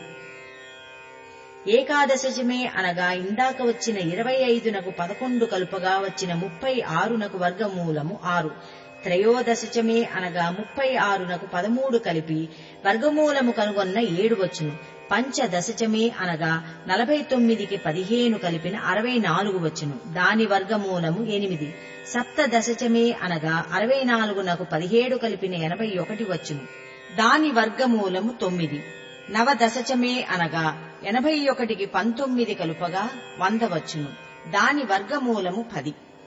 ఏకాదశమే అనగా ఇందాక వచ్చిన ఇరవై ఐదునకు పదకొండు కలుపగా వచ్చిన ముప్పై ఆరునకు వర్గమూలము ఆరు త్రయోదశచమే అనగా ముప్పై ఆరునకు పదమూడు కలిపి వర్గమూలము కనుగొన్న ఏడు వచ్చును పంచదశచమే అనగా నలభై తొమ్మిదికి పదిహేను కలిపిన అరవై నాలుగు వచ్చును దాని వర్గమూలము ఎనిమిది సప్తదశచమే అనగా అరవై నాలుగునకు పదిహేడు కలిపిన ఎనభై ఒకటి వచ్చును దాని వర్గమూలము తొమ్మిది నవదశచమే అనగా ఎనభై ఒకటికి పంతొమ్మిది కలుపగా వంద వచ్చును దాని వర్గమూలము పది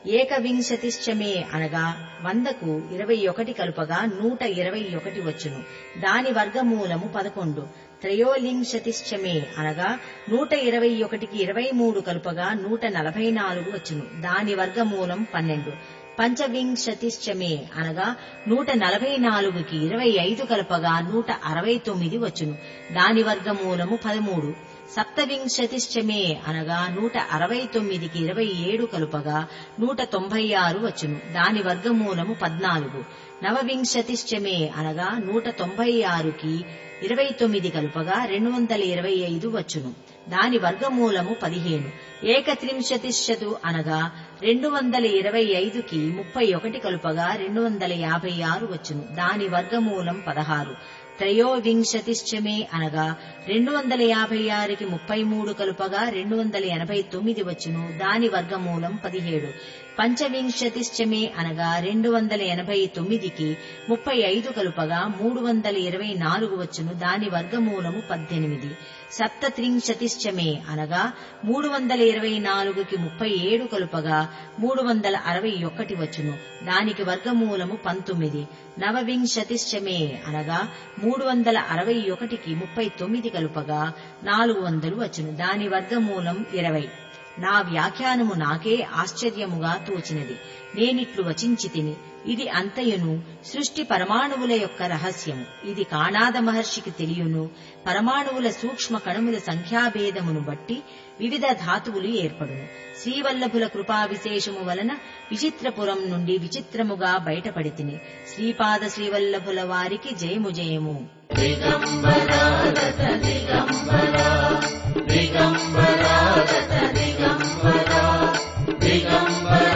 ఏకవింశతిశ్చమే అనగా వందకు ఇరవై ఒకటి కలుపగా నూట ఇరవై ఒకటి వచ్చును దాని వర్గమూలము పదకొండు త్రయోలింశతిశ్చమే అనగా నూట ఇరవై ఒకటికి ఇరవై మూడు కలుపగా నూట నలభై నాలుగు వచ్చును దాని వర్గమూలం పన్నెండు పంచవింశతిశ్చమే అనగా నూట నలభై నాలుగుకి ఇరవై ఐదు కలపగా నూట అరవై తొమ్మిది వచ్చును దాని వర్గమూలము పదమూడు సప్తవింశతిశ్చమే అనగా నూట అరవై తొమ్మిదికి ఇరవై ఏడు కలుపగా నూట తొంభై ఆరు వచ్చును దాని వర్గమూలము పద్నాలుగు నవవింశతిశ్చమే అనగా నూట తొంభై ఆరుకి ఇరవై తొమ్మిది కలుపగా రెండు వందల ఇరవై ఐదు వచ్చును దాని వర్గమూలము పదిహేను ఏకత్రింశతిశతు అనగా రెండు వందల ఇరవై ఐదుకి ముప్పై ఒకటి కలుపగా రెండు వందల యాభై ఆరు వచ్చును దాని వర్గమూలం పదహారు త్రయోవింశతిశ్చమే అనగా రెండు వందల యాభై ఆరుకి ముప్పై మూడు కలుపగా రెండు వందల ఎనభై తొమ్మిది వచ్చును దాని వర్గమూలం పదిహేడు పంచవింశతిశ్చమే అనగా రెండు వందల ఎనభై తొమ్మిదికి ముప్పై ఐదు కలుపగా మూడు వందల ఇరవై నాలుగు వచ్చును దాని వర్గమూలము పద్దెనిమిది సప్తత్రింశతిశ్చమే అనగా మూడు వందల ఇరవై నాలుగుకి ముప్పై ఏడు కలుపగా మూడు వందల అరవై ఒకటి వచ్చును దానికి వర్గమూలము పంతొమ్మిది నవవింశతిశ్చమే అనగా మూడు వందల అరవై ఒకటికి ముప్పై తొమ్మిది కలుపగా నాలుగు వందలు వచ్చును దాని వర్గమూలం ఇరవై నా వ్యాఖ్యానము నాకే ఆశ్చర్యముగా తోచినది నేనిట్లు వచించి తిని ఇది అంతయును సృష్టి పరమాణువుల యొక్క రహస్యము ఇది కాణాద మహర్షికి తెలియను పరమాణువుల సూక్ష్మ కణముల సంఖ్యాభేదమును బట్టి వివిధ ధాతువులు ఏర్పడును శ్రీవల్లభుల కృపా విశేషము వలన విచిత్రపురం నుండి విచిత్రముగా బయటపడి తిని శ్రీపాద శ్రీవల్లభుల వారికి జయము జయము దిగంబరా